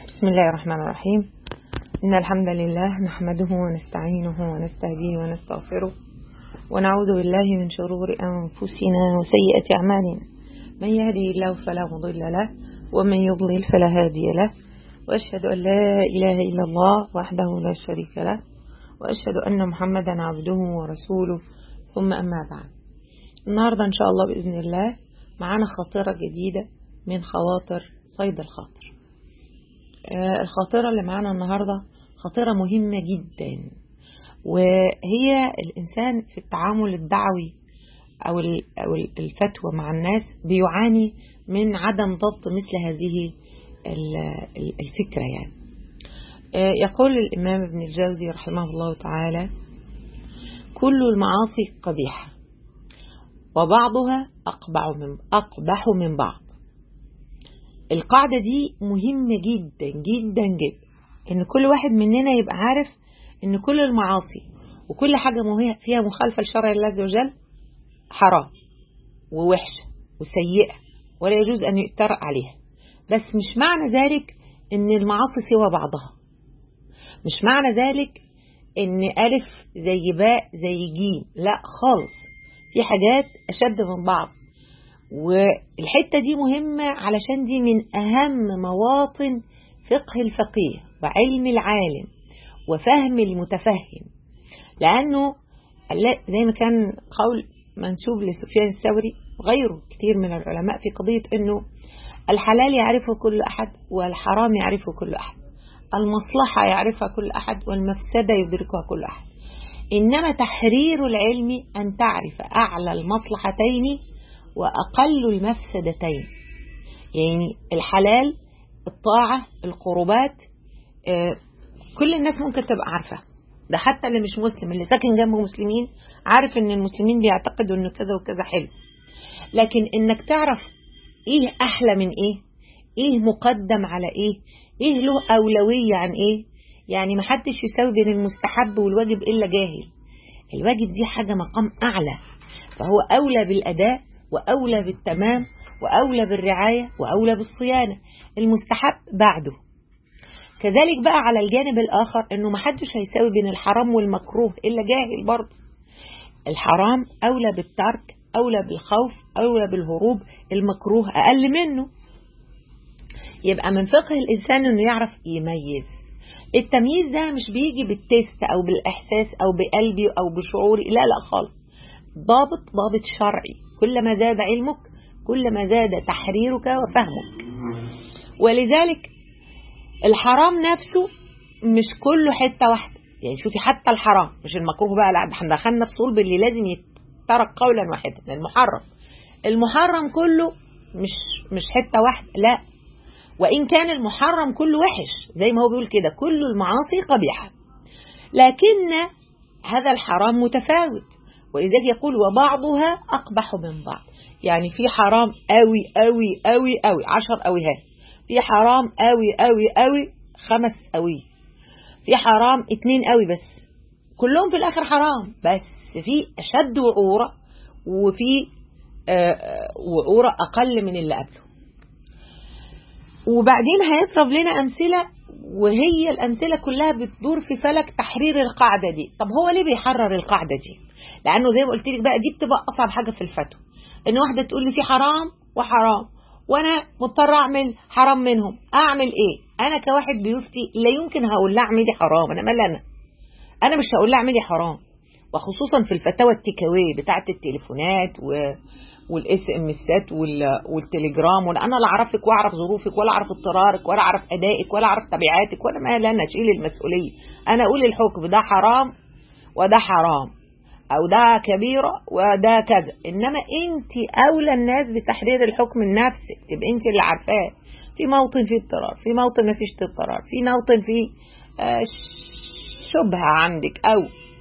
بسم الله الرحمن الرحيم إن الحمد لله نحمده ونستعينه ونستهديه ونستغفره ونعوذ بالله من شرور أنفسنا وسيئة أعمالنا من يهده الله فلا مضل له ومن يضلل فلا هادي له وأشهد أن لا إله إلا الله وحده لا شريك له وأشهد أن محمدا عبده ورسوله ثم أما بعد النهاردة إن شاء الله بإذن الله معانا خاطرة جديدة من خواطر صيد الخاطر الخاطرة اللي معانا النهاردة خاطرة مهمة جدا وهي الإنسان في التعامل الدعوي أو أو الفتوى مع الناس بيعاني من عدم ضبط مثل هذه الفكرة يعني يقول الإمام ابن الجوزي رحمه الله تعالى كل المعاصي قبيحة وبعضها أقبح من, أقبح من بعض القاعدة دي مهمة جدا جدا جدا إن كل واحد مننا يبقى عارف إن كل المعاصي وكل حاجة فيها مخالفة لشرع الله عز وجل حرام ووحشة وسيئة ولا يجوز أن يؤترأ عليها بس مش معنى ذلك إن المعاصي سوى بعضها مش معنى ذلك إن ألف زي باء زي جيم لا خالص في حاجات أشد من بعض والحتة دي مهمة علشان دي من أهم مواطن فقه الفقيه وعلم العالم وفهم المتفهم لأنه زي ما كان قول منسوب لسفيان الثوري وغيره كتير من العلماء في قضية أنه الحلال يعرفه كل أحد والحرام يعرفه كل أحد المصلحة يعرفها كل أحد والمفسدة يدركها كل أحد إنما تحرير العلم أن تعرف أعلى المصلحتين وأقل المفسدتين يعني الحلال الطاعة القربات كل الناس ممكن تبقى عارفة ده حتى اللي مش مسلم اللي ساكن جنب مسلمين عارف ان المسلمين بيعتقدوا انه كذا وكذا حلو لكن انك تعرف ايه احلى من ايه ايه مقدم على ايه ايه له اولوية عن ايه يعني محدش يساوي بين المستحب والواجب الا جاهل الواجب دي حاجة مقام اعلى فهو اولى بالاداء وأولى بالتمام وأولى بالرعاية وأولى بالصيانة المستحب بعده كذلك بقى على الجانب الآخر أنه محدش هيساوي بين الحرام والمكروه إلا جاهل برضه الحرام أولى بالترك أولى بالخوف أولى بالهروب المكروه أقل منه يبقى من فقه الإنسان أنه يعرف يميز التمييز ده مش بيجي بالتست أو بالإحساس أو بقلبي أو بشعوري لا لا خالص ضابط ضابط شرعي كلما زاد علمك كلما زاد تحريرك وفهمك ولذلك الحرام نفسه مش كله حتة واحدة يعني شوفي حتى الحرام مش المكروه بقى لا احنا دخلنا في صلب اللي لازم يترك قولا واحدا المحرم المحرم كله مش مش حتة واحدة لا وإن كان المحرم كله وحش زي ما هو بيقول كده كل المعاصي قبيحة لكن هذا الحرام متفاوت ولذلك يقول وبعضها أقبح من بعض يعني في حرام قوي قوي قوي قوي عشر قويهات في حرام قوي قوي قوي خمس قوي في حرام اتنين قوي بس كلهم في الآخر حرام بس في أشد وعورة وفي وعورة أقل من اللي قبله وبعدين هيضرب لنا أمثلة وهي الأمثلة كلها بتدور في فلك تحرير القاعدة دي طب هو ليه بيحرر القاعدة دي لأنه زي ما قلت لك بقى دي بتبقى أصعب حاجة في الفتوى إن واحدة تقول لي في حرام وحرام وأنا مضطرة أعمل حرام منهم أعمل إيه أنا كواحد بيفتي لا يمكن هقول لها اعملي حرام أنا مال أنا أنا مش هقول لها اعملي حرام وخصوصا في الفتاوى التكاوي بتاعة التليفونات و والاس ام اسات والتليجرام ولا انا لا اعرفك واعرف ظروفك ولا اعرف اضطرارك ولا اعرف ادائك ولا اعرف تبعاتك ولا ما لا انا اشيل المسؤوليه انا اقول الحكم ده حرام وده حرام او ده كبيره وده كذا انما انت اولى الناس بتحرير الحكم لنفسك تبقى انت اللي عارفاه في موطن فيه اضطرار في موطن ما فيش اضطرار في موطن فيه شبهه عندك او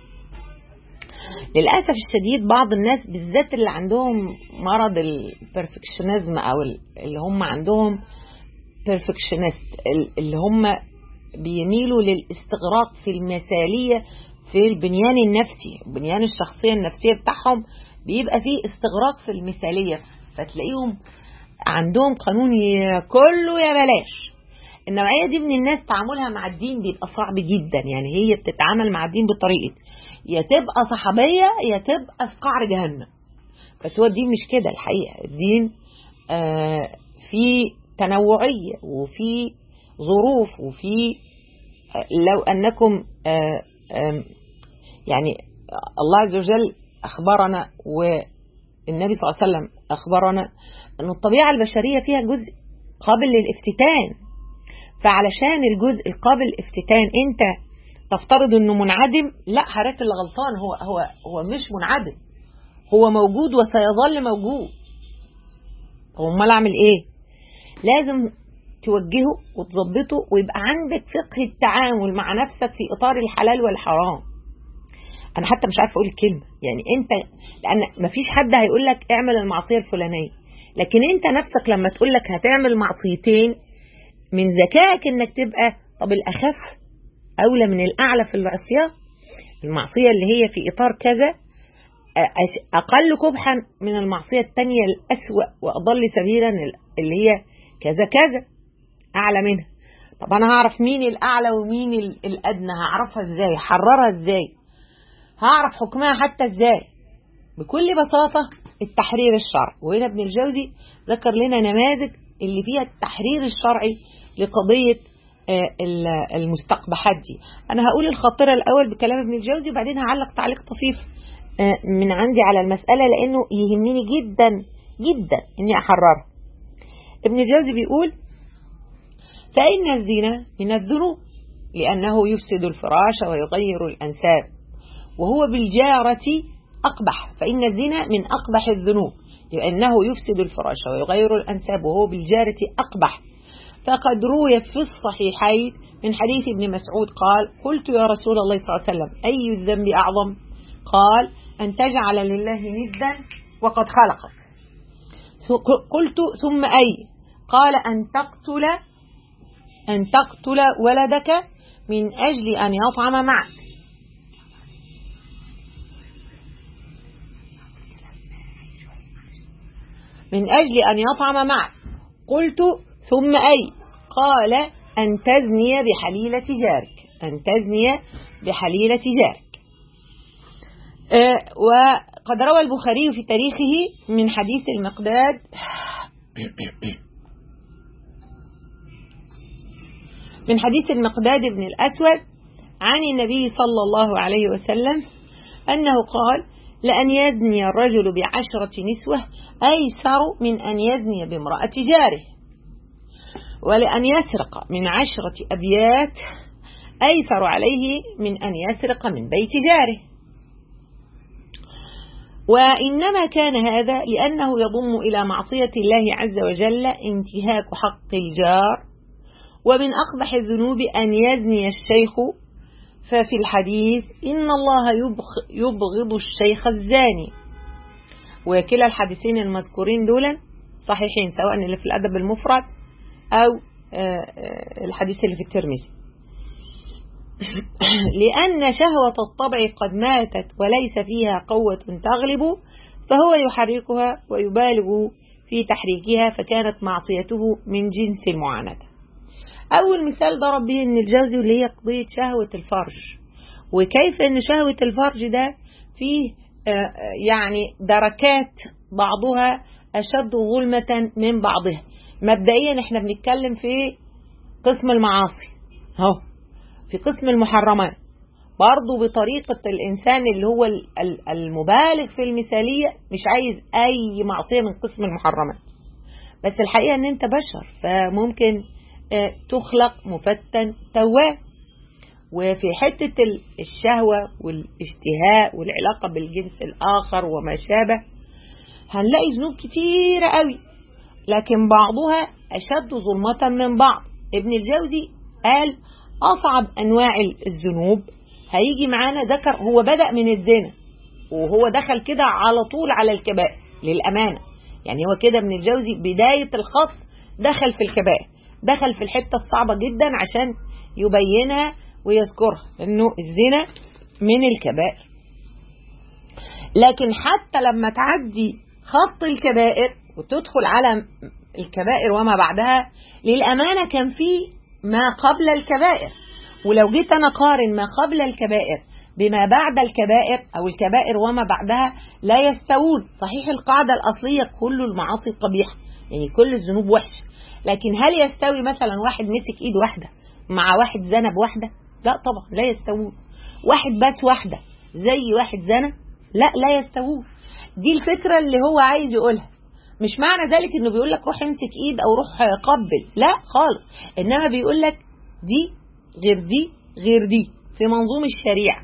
للأسف الشديد بعض الناس بالذات اللي عندهم مرض البرفكشنزم أو اللي هم عندهم بيرفكشنست اللي هم بيميلوا للاستغراق في المثالية في البنيان النفسي بنيان الشخصية النفسية بتاعهم بيبقى فيه استغراق في المثالية فتلاقيهم عندهم قانون كله يا بلاش النوعية دي من الناس تعاملها مع الدين بيبقى صعب جدا يعني هي بتتعامل مع الدين بطريقة يا تبقى صحابية يا تبقى في قعر جهنم بس هو الدين مش كده الحقيقة الدين آه في تنوعية وفي ظروف وفي آه لو أنكم آه آه يعني الله عز وجل أخبرنا والنبي صلى الله عليه وسلم أخبرنا أن الطبيعة البشرية فيها جزء قابل للافتتان فعلشان الجزء القابل للافتتان أنت تفترض أنه منعدم لا حضرتك اللي غلطان هو هو هو مش منعدم هو موجود وسيظل موجود هو امال اعمل ايه لازم توجهه وتظبطه ويبقى عندك فقه التعامل مع نفسك في اطار الحلال والحرام انا حتى مش عارفه اقول الكلمه يعني انت لان مفيش حد هيقول لك اعمل المعصيه الفلانيه لكن انت نفسك لما تقول لك هتعمل معصيتين من ذكائك انك تبقى طب الاخف اولى من الاعلى في العصيان المعصيه اللي هي في اطار كذا أقل قبحا من المعصية التانية الأسوأ وأضل سبيلا اللي هي كذا كذا أعلى منها طب أنا هعرف مين الأعلى ومين الأدنى هعرفها إزاي حررها إزاي هعرف حكمها حتى إزاي بكل بساطة التحرير الشرعي وهنا ابن الجوزي ذكر لنا نماذج اللي فيها التحرير الشرعي لقضية المستقبحات دي أنا هقول الخاطرة الأول بكلام ابن الجوزي وبعدين هعلق تعليق طفيف من عندي على المسألة لأنه يهمني جدا جدا إني أحررها ابن الجوزي بيقول فإن الزنا من الذنوب لأنه يفسد الفراش ويغير الأنساب وهو بالجارة أقبح فإن الزنا من أقبح الذنوب لأنه يفسد الفراش ويغير الأنساب وهو بالجارة أقبح فقد روي في الصحيحين من حديث ابن مسعود قال قلت يا رسول الله صلى الله عليه وسلم أي الذنب أعظم قال أن تجعل لله ندا وقد خلقك قلت ثم أي قال أن تقتل أن تقتل ولدك من أجل أن يطعم معك من أجل أن يطعم معك قلت ثم أي قال أن تزني بحليلة جارك أن تزني بحليلة جارك أه وقد روى البخاري في تاريخه من حديث المقداد من حديث المقداد بن الأسود عن النبي صلى الله عليه وسلم أنه قال لأن يزني الرجل بعشرة نسوة أيسر من أن يزني بامرأة جاره ولأن يسرق من عشرة أبيات أيسر عليه من أن يسرق من بيت جاره وإنما كان هذا لأنه يضم إلى معصية الله عز وجل انتهاك حق الجار ومن أقبح الذنوب أن يزني الشيخ ففي الحديث إن الله يبغض الشيخ الزاني وكلا الحديثين المذكورين دول صحيحين سواء اللي في الأدب المفرد أو الحديث اللي في الترمذي لأن شهوة الطبع قد ماتت وليس فيها قوة تغلب فهو يحركها ويبالغ في تحريكها فكانت معصيته من جنس المعاندة أول مثال ضرب به ابن الجوزي اللي هي قضية شهوة الفرج وكيف أن شهوة الفرج ده فيه يعني دركات بعضها أشد ظلمة من بعضها مبدئيا احنا بنتكلم في قسم المعاصي اهو في قسم المحرمات برضه بطريقة الإنسان اللي هو المبالغ في المثالية مش عايز أي معصية من قسم المحرمات بس الحقيقة أن أنت بشر فممكن تخلق مفتن تواب وفي حتة الشهوة والاشتهاء والعلاقة بالجنس الآخر وما شابه هنلاقي ذنوب كتيرة قوي لكن بعضها أشد ظلمة من بعض ابن الجوزي قال أصعب أنواع الذنوب هيجي معانا ذكر هو بدأ من الزنا وهو دخل كده على طول على الكبائر للأمانة يعني هو كده ابن الجوزي بداية الخط دخل في الكبائر دخل في الحتة الصعبة جدا عشان يبينها ويذكرها لأنه الزنا من الكبائر لكن حتى لما تعدي خط الكبائر وتدخل على الكبائر وما بعدها للأمانة كان في ما قبل الكبائر ولو جيت أنا قارن ما قبل الكبائر بما بعد الكبائر أو الكبائر وما بعدها لا يستوون صحيح القاعدة الأصلية كل المعاصي قبيحة يعني كل الذنوب وحشة لكن هل يستوي مثلا واحد مسك ايد واحدة مع واحد زنى بواحدة لا طبعا لا يستوون واحد بس واحدة زي واحد زنى لا لا يستوون دي الفكرة اللي هو عايز يقولها مش معنى ذلك انه بيقول لك روح امسك ايد او روح قبل لا خالص انما بيقول لك دي غير دي غير دي في منظوم الشريعة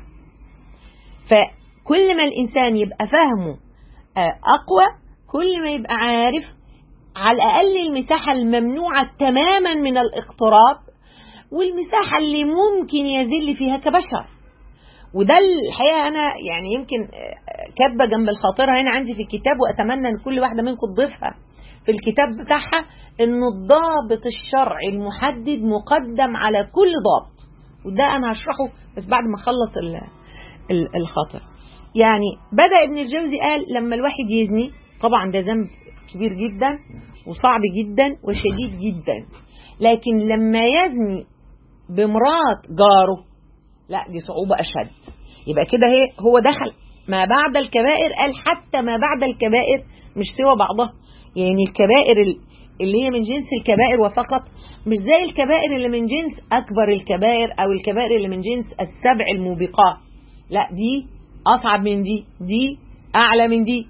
فكل ما الانسان يبقى فهمه اقوى كل ما يبقى عارف على الاقل المساحة الممنوعة تماما من الاقتراب والمساحة اللي ممكن يذل فيها كبشر وده الحقيقة أنا يعني يمكن كاتبة جنب الخاطرة هنا عندي في الكتاب وأتمنى أن كل واحدة منكم تضيفها في الكتاب بتاعها أنه الضابط الشرعي المحدد مقدم على كل ضابط وده أنا هشرحه بس بعد ما أخلص الخاطر يعني بدأ ابن الجوزي قال لما الواحد يزني طبعا ده ذنب كبير جدا وصعب جدا وشديد جدا لكن لما يزني بمرات جاره لا دي صعوبة أشد يبقى كده هي هو دخل ما بعد الكبائر قال حتى ما بعد الكبائر مش سوى بعضها يعني الكبائر اللي هي من جنس الكبائر وفقط مش زي الكبائر اللي من جنس أكبر الكبائر أو الكبائر اللي من جنس السبع الموبقات لا دي أصعب من دي دي أعلى من دي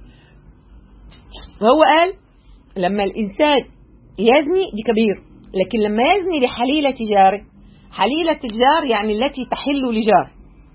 فهو قال لما الإنسان يزني دي كبير لكن لما يزني بحليلة جاره حليلة الجار يعني التي تحل لجار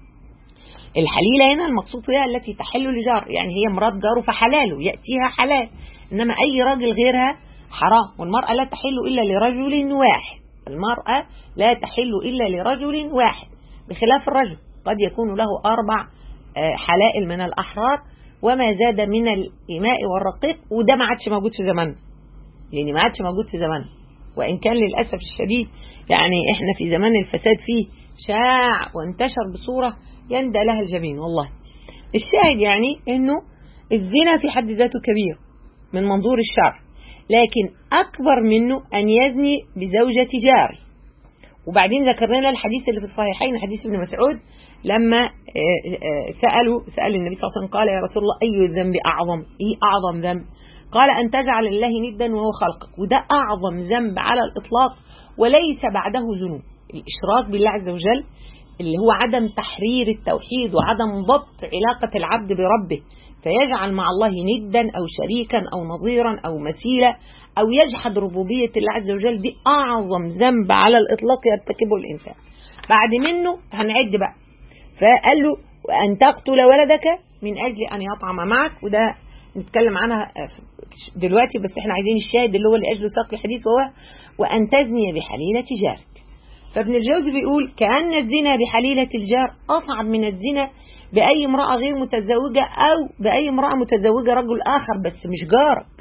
الحليلة هنا المقصود فيها التي تحل لجار يعني هي مرات جاره فحلاله يأتيها حلال إنما أي راجل غيرها حرام والمرأة لا تحل إلا لرجل واحد المرأة لا تحل إلا لرجل واحد بخلاف الرجل قد يكون له أربع حلائل من الأحرار وما زاد من الإماء والرقيق وده ما عادش موجود في زماننا يعني ما عادش موجود في زماننا وإن كان للأسف الشديد يعني إحنا في زمان الفساد فيه شاع وانتشر بصورة يندى لها الجبين والله الشاهد يعني أنه الزنا في حد ذاته كبير من منظور الشرع لكن أكبر منه أن يزني بزوجة جاري وبعدين ذكر لنا الحديث اللي في الصحيحين حديث ابن مسعود لما سألوا سأل النبي صلى الله عليه وسلم قال يا رسول الله أي الذنب أعظم إيه أعظم ذنب قال أن تجعل الله ندا وهو خلقك وده أعظم ذنب على الإطلاق وليس بعده ذنوب الإشراك بالله عز وجل اللي هو عدم تحرير التوحيد وعدم ضبط علاقة العبد بربه فيجعل مع الله ندا أو شريكا أو نظيرا أو مثيلا أو يجحد ربوبية الله عز وجل دي أعظم ذنب على الإطلاق يرتكبه الإنسان بعد منه هنعد بقى فقال له وأن تقتل ولدك من أجل أن يطعم معك وده نتكلم عنها دلوقتي بس احنا عايزين الشاهد اللي هو لأجله ساق الحديث وهو وأن تزني بحليلة جارك فابن الجوزي بيقول كأن الزنا بحليلة الجار أصعب من الزنا بأي امرأة غير متزوجة أو بأي امرأة متزوجة رجل آخر بس مش جارك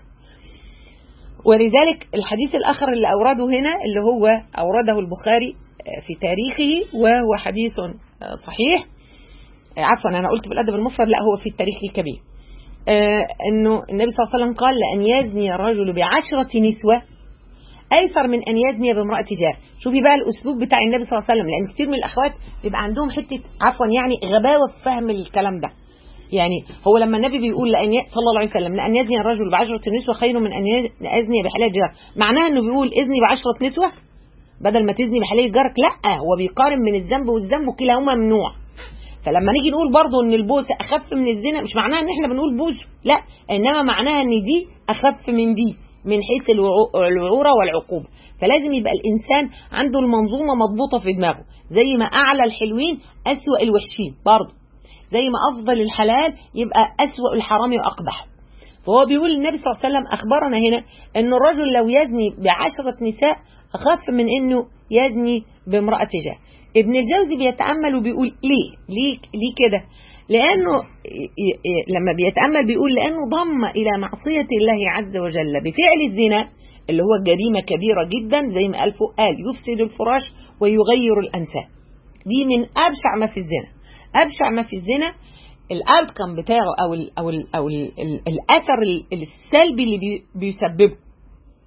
ولذلك الحديث الآخر اللي أورده هنا اللي هو أورده البخاري في تاريخه وهو حديث صحيح عفوا أنا قلت بالأدب المفرد لا هو في التاريخ الكبير أنه النبي صلى الله عليه وسلم قال لأن يزني الرجل بعشرة نسوة أيسر من أن يزني بامرأة جار شوفي بقى الأسلوب بتاع النبي صلى الله عليه وسلم لأن كتير من الأخوات بيبقى عندهم حتة عفوا يعني غباوة في فهم الكلام ده يعني هو لما النبي بيقول لأن ي... صلى الله عليه وسلم لأن يزني الرجل بعشرة نسوة خير من أن يزني بحلال جار معناها أنه بيقول اذني بعشرة نسوة بدل ما تزني بحلال جارك لا هو بيقارن من الذنب والذنب وكلاهما ممنوع فلما نيجي نقول برضه ان البوسه اخف من الزنا مش معناها ان احنا بنقول بوس لا انما معناها ان دي اخف من دي من حيث الوعوره والعقوبه فلازم يبقى الانسان عنده المنظومه مضبوطه في دماغه زي ما اعلى الحلوين اسوا الوحشين برضه زي ما افضل الحلال يبقى اسوا الحرام واقبح فهو بيقول النبي صلى الله عليه وسلم اخبرنا هنا ان الرجل لو يزني بعشره نساء اخف من انه يزني بامراه جاه ابن الجوزي بيتأمل وبيقول ليه ليه ليه كده لأنه لما بيتأمل بيقول لأنه ضم إلى معصية الله عز وجل بفعل الزنا اللي هو جريمة كبيرة جدا زي ما قال فوق قال يفسد الفراش ويغير الأنساب دي من أبشع ما في الزنا أبشع ما في الزنا الأوتكم بتاعه أو ال أو ال أو ال ال الأثر السلبي اللي بي بيسببه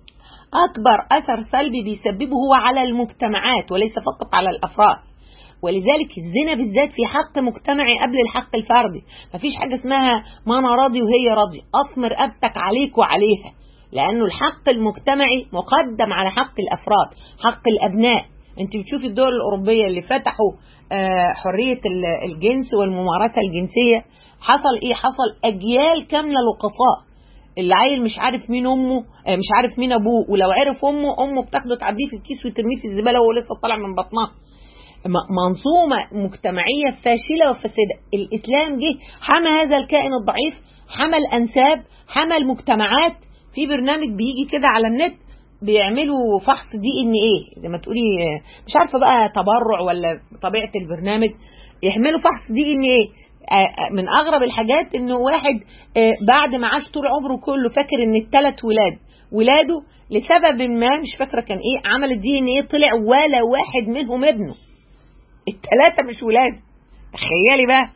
أكبر أثر سلبي بيسببه هو على المجتمعات وليس فقط على الأفراد ولذلك الزنا بالذات في حق مجتمعي قبل الحق الفردي مفيش حاجة اسمها ما أنا راضي وهي راضية أطمر أبتك عليك وعليها لأنه الحق المجتمعي مقدم على حق الأفراد حق الأبناء انت بتشوفي الدول الأوروبية اللي فتحوا حرية الجنس والممارسة الجنسية حصل ايه حصل أجيال كاملة لقصاء العيل مش عارف مين امه مش عارف مين ابوه ولو عرف امه امه بتاخده تعديه في الكيس وترميه في الزباله وهو لسه طالع من بطنها منظومه مجتمعيه فاشله وفاسده الاسلام جه حمى هذا الكائن الضعيف حمى الانساب حمى المجتمعات في برنامج بيجي كده على النت بيعملوا فحص دي ان ايه زي ما تقولي مش عارفه بقى تبرع ولا طبيعه البرنامج يعملوا فحص دي ان ايه من اغرب الحاجات انه واحد بعد ما عاش طول عمره كله فاكر ان الثلاث ولاد ولاده لسبب ما مش فاكره كان ايه عمل الدي ان ايه طلع ولا واحد منهم ابنه الثلاثه مش ولاد تخيلي بقى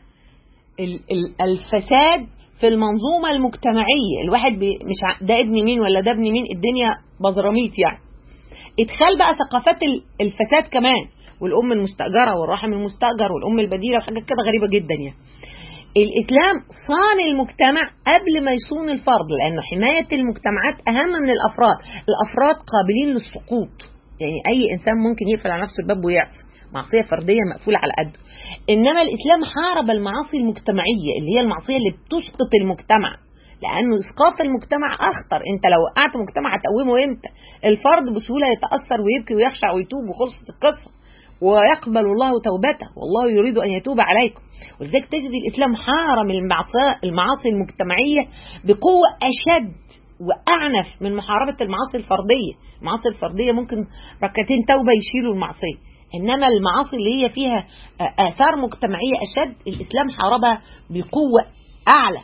الفساد في المنظومه المجتمعيه الواحد مش ده ابن مين ولا ده ابن مين الدنيا بزراميط يعني ادخال بقى ثقافات الفساد كمان والام المستاجره والرحم المستاجر والام البديله وحاجات كده غريبه جدا يعني الاسلام صان المجتمع قبل ما يصون الفرد لانه حمايه المجتمعات اهم من الافراد الافراد قابلين للسقوط يعني اي انسان ممكن يقفل على نفسه الباب ويعصي معصيه فرديه مقفوله على قده انما الاسلام حارب المعاصي المجتمعيه اللي هي المعصيه اللي بتسقط المجتمع لانه اسقاط المجتمع اخطر انت لو وقعت مجتمع هتقومه امتى الفرد بسهوله يتاثر ويبكي ويخشع ويتوب وخلصت القصه ويقبل الله توبته والله يريد أن يتوب عليكم ولذلك تجد الإسلام حارم المعاصي المجتمعية بقوة أشد وأعنف من محاربة المعاصي الفردية المعاصي الفردية ممكن ركعتين توبة يشيلوا المعصية إنما المعاصي اللي هي فيها آثار مجتمعية أشد الإسلام حاربها بقوة أعلى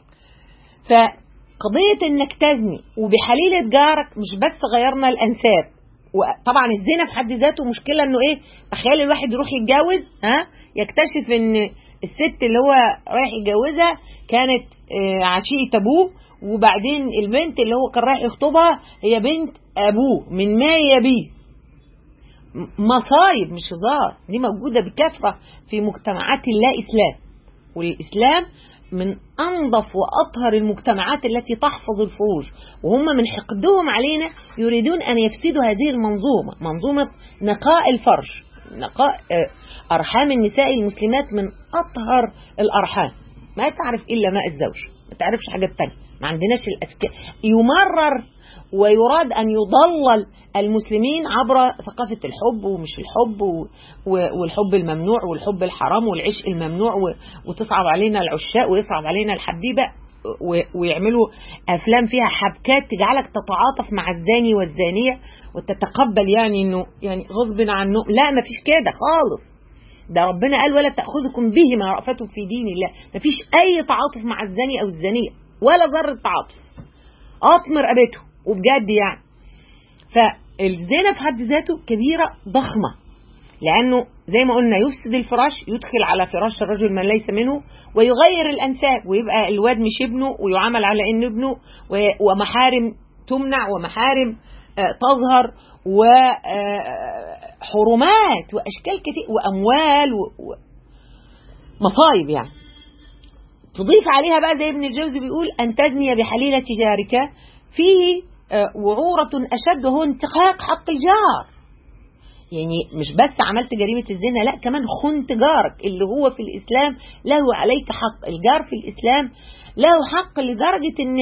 فقضية إنك تزني وبحليلة جارك مش بس غيرنا الأنساب وطبعا الزنا في حد ذاته مشكله انه ايه تخيل الواحد يروح يتجوز ها يكتشف ان الست اللي هو رايح يتجوزها كانت عشيقه ابوه وبعدين البنت اللي هو كان رايح يخطبها هي بنت ابوه من ما يبيه مصايب مش هزار دي موجوده بكثره في مجتمعات اللا اسلام والاسلام من أنظف وأطهر المجتمعات التي تحفظ الفروج وهم من حقدهم علينا يريدون أن يفسدوا هذه المنظومة منظومة نقاء الفرج نقاء أرحام النساء المسلمات من أطهر الأرحام ما تعرف إلا ماء الزوج ما تعرفش حاجة تانية ما عندناش الأسكاء يمرر ويراد أن يضلل المسلمين عبر ثقافة الحب ومش الحب والحب الممنوع والحب الحرام والعشق الممنوع وتصعب علينا العشاق ويصعب علينا الحبيبة ويعملوا أفلام فيها حبكات تجعلك تتعاطف مع الزاني والزانية وتتقبل يعني إنه يعني غصب عنه لا ما فيش كده خالص ده ربنا قال ولا تأخذكم بهما رأفة في دين الله ما فيش أي تعاطف مع الزاني أو الزانية ولا ذرة تعاطف أطمر رقبته وبجد يعني فالزنا في حد ذاته كبيرة ضخمة لأنه زي ما قلنا يفسد الفراش يدخل على فراش الرجل من ليس منه ويغير الأنساب ويبقى الواد مش ابنه ويعامل على إنه ابنه ومحارم تمنع ومحارم تظهر وحرمات وأشكال كتير وأموال ومصايب يعني تضيف عليها بقى زي ابن الجوزي بيقول أن تزني بحليلة جارك فيه وعورة أشد وهو انتقاق حق الجار يعني مش بس عملت جريمة الزنا لا كمان خنت جارك اللي هو في الإسلام له عليك حق الجار في الإسلام له حق لدرجة أن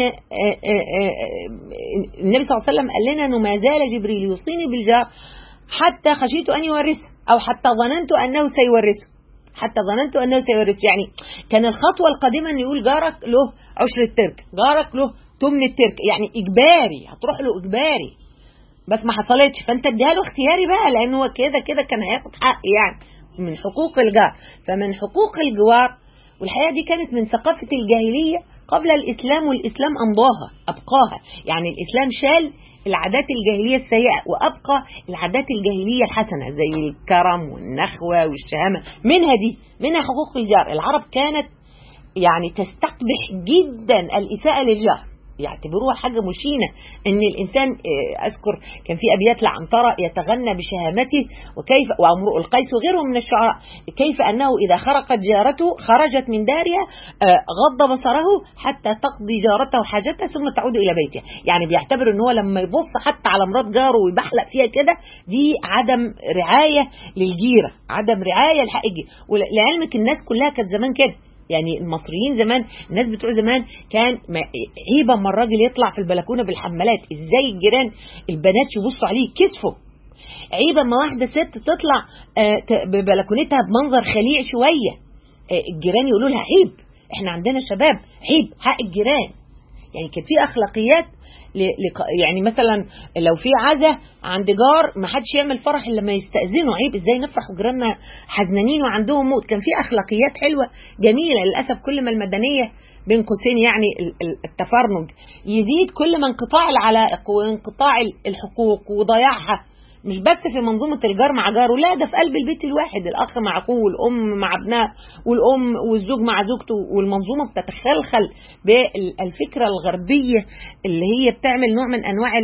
النبي صلى الله عليه وسلم قال لنا أنه ما زال جبريل يوصيني بالجار حتى خشيت أن يورثه أو حتى ظننت أنه سيورثه حتى ظننت أنه سيورث يعني كان الخطوة القادمة أن يقول جارك له عشر الترك جارك له تمن الترك يعني إجباري هتروح له إجباري بس ما حصلتش فانت اديها له اختياري بقى لان هو كده كده كان هياخد حق يعني من حقوق الجار فمن حقوق الجوار والحقيقه دي كانت من ثقافه الجاهليه قبل الاسلام والاسلام امضاها ابقاها يعني الاسلام شال العادات الجاهليه السيئه وابقى العادات الجاهليه الحسنه زي الكرم والنخوه والشهامه منها دي منها حقوق الجار العرب كانت يعني تستقبح جدا الاساءه للجار يعتبروها حاجة مشينة ان الانسان اذكر كان في ابيات لعنترة يتغنى بشهامته وكيف وامرؤ القيس وغيرهم من الشعراء كيف انه اذا خرقت جارته خرجت من دارها غض بصره حتى تقضي جارته حاجتها ثم تعود الى بيتها يعني بيعتبر ان هو لما يبص حتى على مرات جاره ويبحلق فيها كده دي عدم رعاية للجيرة عدم رعاية لحق الجيرة ولعلمك الناس كلها كانت زمان كده يعني المصريين زمان الناس بتوع زمان كان عيبة اما الراجل يطلع في البلكونه بالحمالات ازاي الجيران البنات يبصوا عليه كسفوا عيبة اما واحده ست تطلع ببلكونتها بمنظر خليع شويه الجيران يقولوا لها عيب احنا عندنا شباب عيب حق الجيران يعني كان في اخلاقيات يعني مثلا لو في عزا عند جار ما حدش يعمل فرح الا لما يستاذنوا عيب ازاي نفرح وجيراننا حزنانين وعندهم موت كان في اخلاقيات حلوه جميله للاسف كل ما المدنيه بين قوسين يعني التفرنج يزيد كل ما انقطاع العلائق وانقطاع الحقوق وضياعها مش بس في منظومة الجار مع جاره لا ده في قلب البيت الواحد الأخ مع أخوه والأم مع ابنها والأم والزوج مع زوجته والمنظومة بتتخلخل بالفكرة الغربية اللي هي بتعمل نوع من أنواع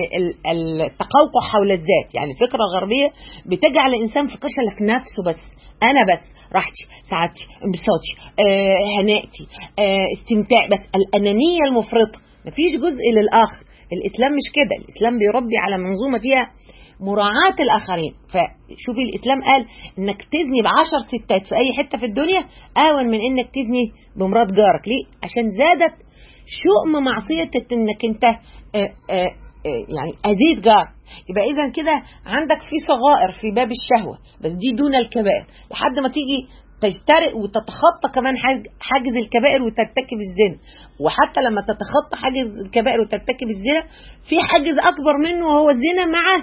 التقوقع حول الذات يعني الفكرة الغربية بتجعل الإنسان في قشلة في نفسه بس أنا بس راحتي سعادتي انبساطي آه هنائتي آه استمتاع بس الأنانية المفرطة مفيش جزء للآخر الإسلام مش كده الإسلام بيربي على منظومة فيها مراعاة الآخرين فشوفي الإسلام قال إنك تزني بعشر ستات في أي حتة في الدنيا أهون من إنك تزني بمرات جارك ليه؟ عشان زادت شؤم معصية إنك أنت آآ آآ يعني أزيد جار يبقى إذا كده عندك في صغائر في باب الشهوة بس دي دون الكبائر لحد ما تيجي تجترئ وتتخطى كمان حاجز الكبائر وترتكب الزنا وحتى لما تتخطى حاجز الكبائر وترتكب الزنا في حاجز أكبر منه وهو الزنا مع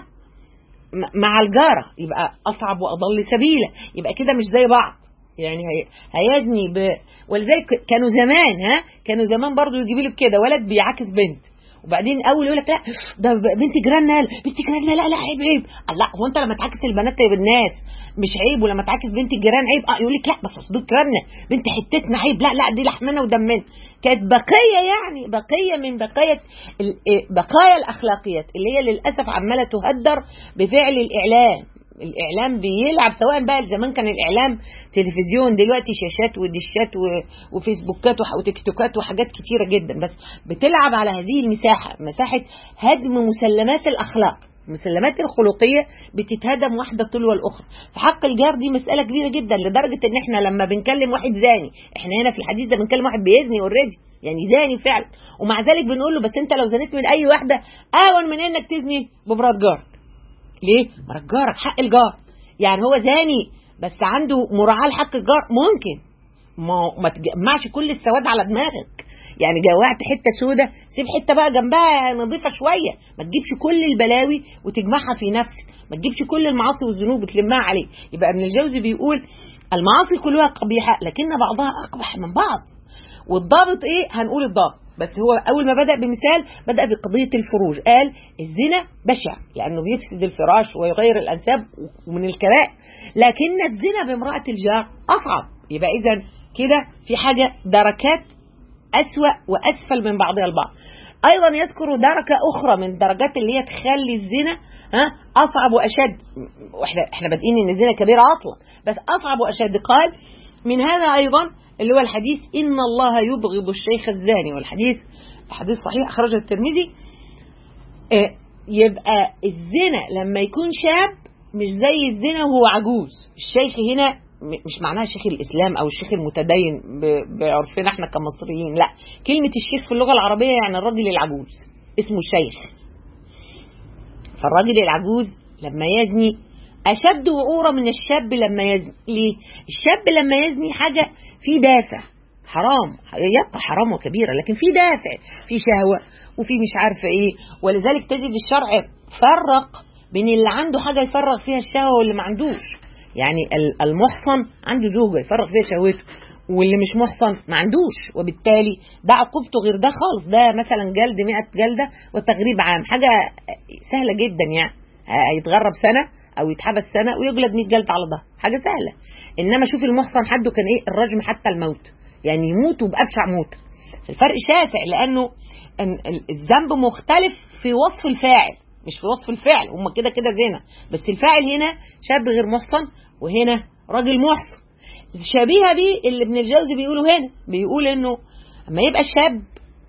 مع الجارة يبقى أصعب وأضل سبيلا يبقى كده مش زي بعض يعني هيزني ب... ولذلك كانوا زمان ها كانوا زمان برضو يجيبوا لك كده ولد بيعاكس بنت وبعدين اول يقول لك لا ده بنت جيراننا بنت جيراننا لا لا عيب عيب لا هو انت لما تعاكس البنات بالناس مش عيب ولما تعاكس بنت الجيران عيب اه يقول لك لا بس اصل جيراننا بنت حتتنا عيب لا لا دي لحمنا ودمنا كانت بقيه يعني بقيه من بقايا بقايا الاخلاقيات اللي هي للاسف عماله تهدر بفعل الاعلام الاعلام بيلعب سواء بقى زمان كان الاعلام تلفزيون دلوقتي شاشات ودشات وفيسبوكات وتيك توكات وحاجات كتيره جدا بس بتلعب على هذه المساحه مساحه هدم مسلمات الاخلاق المسلمات الخلقية بتتهدم واحدة تلو الأخرى في حق الجار دي مسألة كبيرة جدا لدرجة إن إحنا لما بنكلم واحد زاني إحنا هنا في الحديث ده بنكلم واحد بيزني اوريدي يعني زاني فعلا ومع ذلك بنقول له بس أنت لو زنيت من أي واحدة أهون من إنك تزني بمرات جارك ليه؟ مرات جارك حق الجار يعني هو زاني بس عنده مراعاة لحق الجار ممكن ما ما تجمعش كل السواد على دماغك يعني جوعت حته سودة سيب حته بقى جنبها نظيفه شويه ما تجيبش كل البلاوي وتجمعها في نفسك ما تجيبش كل المعاصي والذنوب وتلمها عليه يبقى ابن الجوزي بيقول المعاصي كلها قبيحه لكن بعضها اقبح من بعض والضابط ايه هنقول الضابط بس هو اول ما بدا بمثال بدا بقضيه الفروج قال الزنا بشع لانه بيفسد الفراش ويغير الانساب ومن الكبائر لكن الزنا بامراه الجار اصعب يبقى اذا كده في حاجه دركات أسوأ وأسفل من بعضها البعض أيضا يذكر دركة أخرى من درجات اللي هي تخلي الزنا ها أصعب وأشد وإحنا إحنا بادئين إن الزنا كبيرة أصلا بس أصعب وأشد قال من هذا أيضا اللي هو الحديث إن الله يبغض الشيخ الزاني والحديث حديث صحيح أخرجه الترمذي اه يبقى الزنا لما يكون شاب مش زي الزنا وهو عجوز الشيخ هنا مش معناها شيخ الإسلام أو الشيخ المتدين بعرفنا احنا كمصريين لا كلمة الشيخ في اللغة العربية يعني الراجل العجوز اسمه شيخ فالراجل العجوز لما يزني أشد وعورة من الشاب لما يزني ليه؟ الشاب لما يزني حاجة في دافع حرام يبقى حرام وكبيرة لكن في دافع في شهوة وفي مش عارفة ايه ولذلك تجد الشرع فرق بين اللي عنده حاجة يفرغ فيها الشهوة واللي ما عندوش يعني المحصن عنده زوجة يفرغ فيها شهوته واللي مش محصن ما عندوش وبالتالي ده عقوبته غير ده خالص ده مثلا جلد 100 جلدة وتغريب عام حاجة سهلة جدا يعني هيتغرب سنة أو يتحبس سنة ويجلد 100 جلد على ده حاجة سهلة إنما شوف المحصن حده كان إيه الرجم حتى الموت يعني يموت بأبشع موت الفرق شاسع لأنه ان ال- الذنب مختلف في وصف الفاعل مش في وصف الفعل هم كده كده زنا بس الفاعل هنا شاب غير محصن وهنا راجل محصن شبيهه بيه اللي ابن الجوزي بيقوله هنا بيقول انه اما يبقى شاب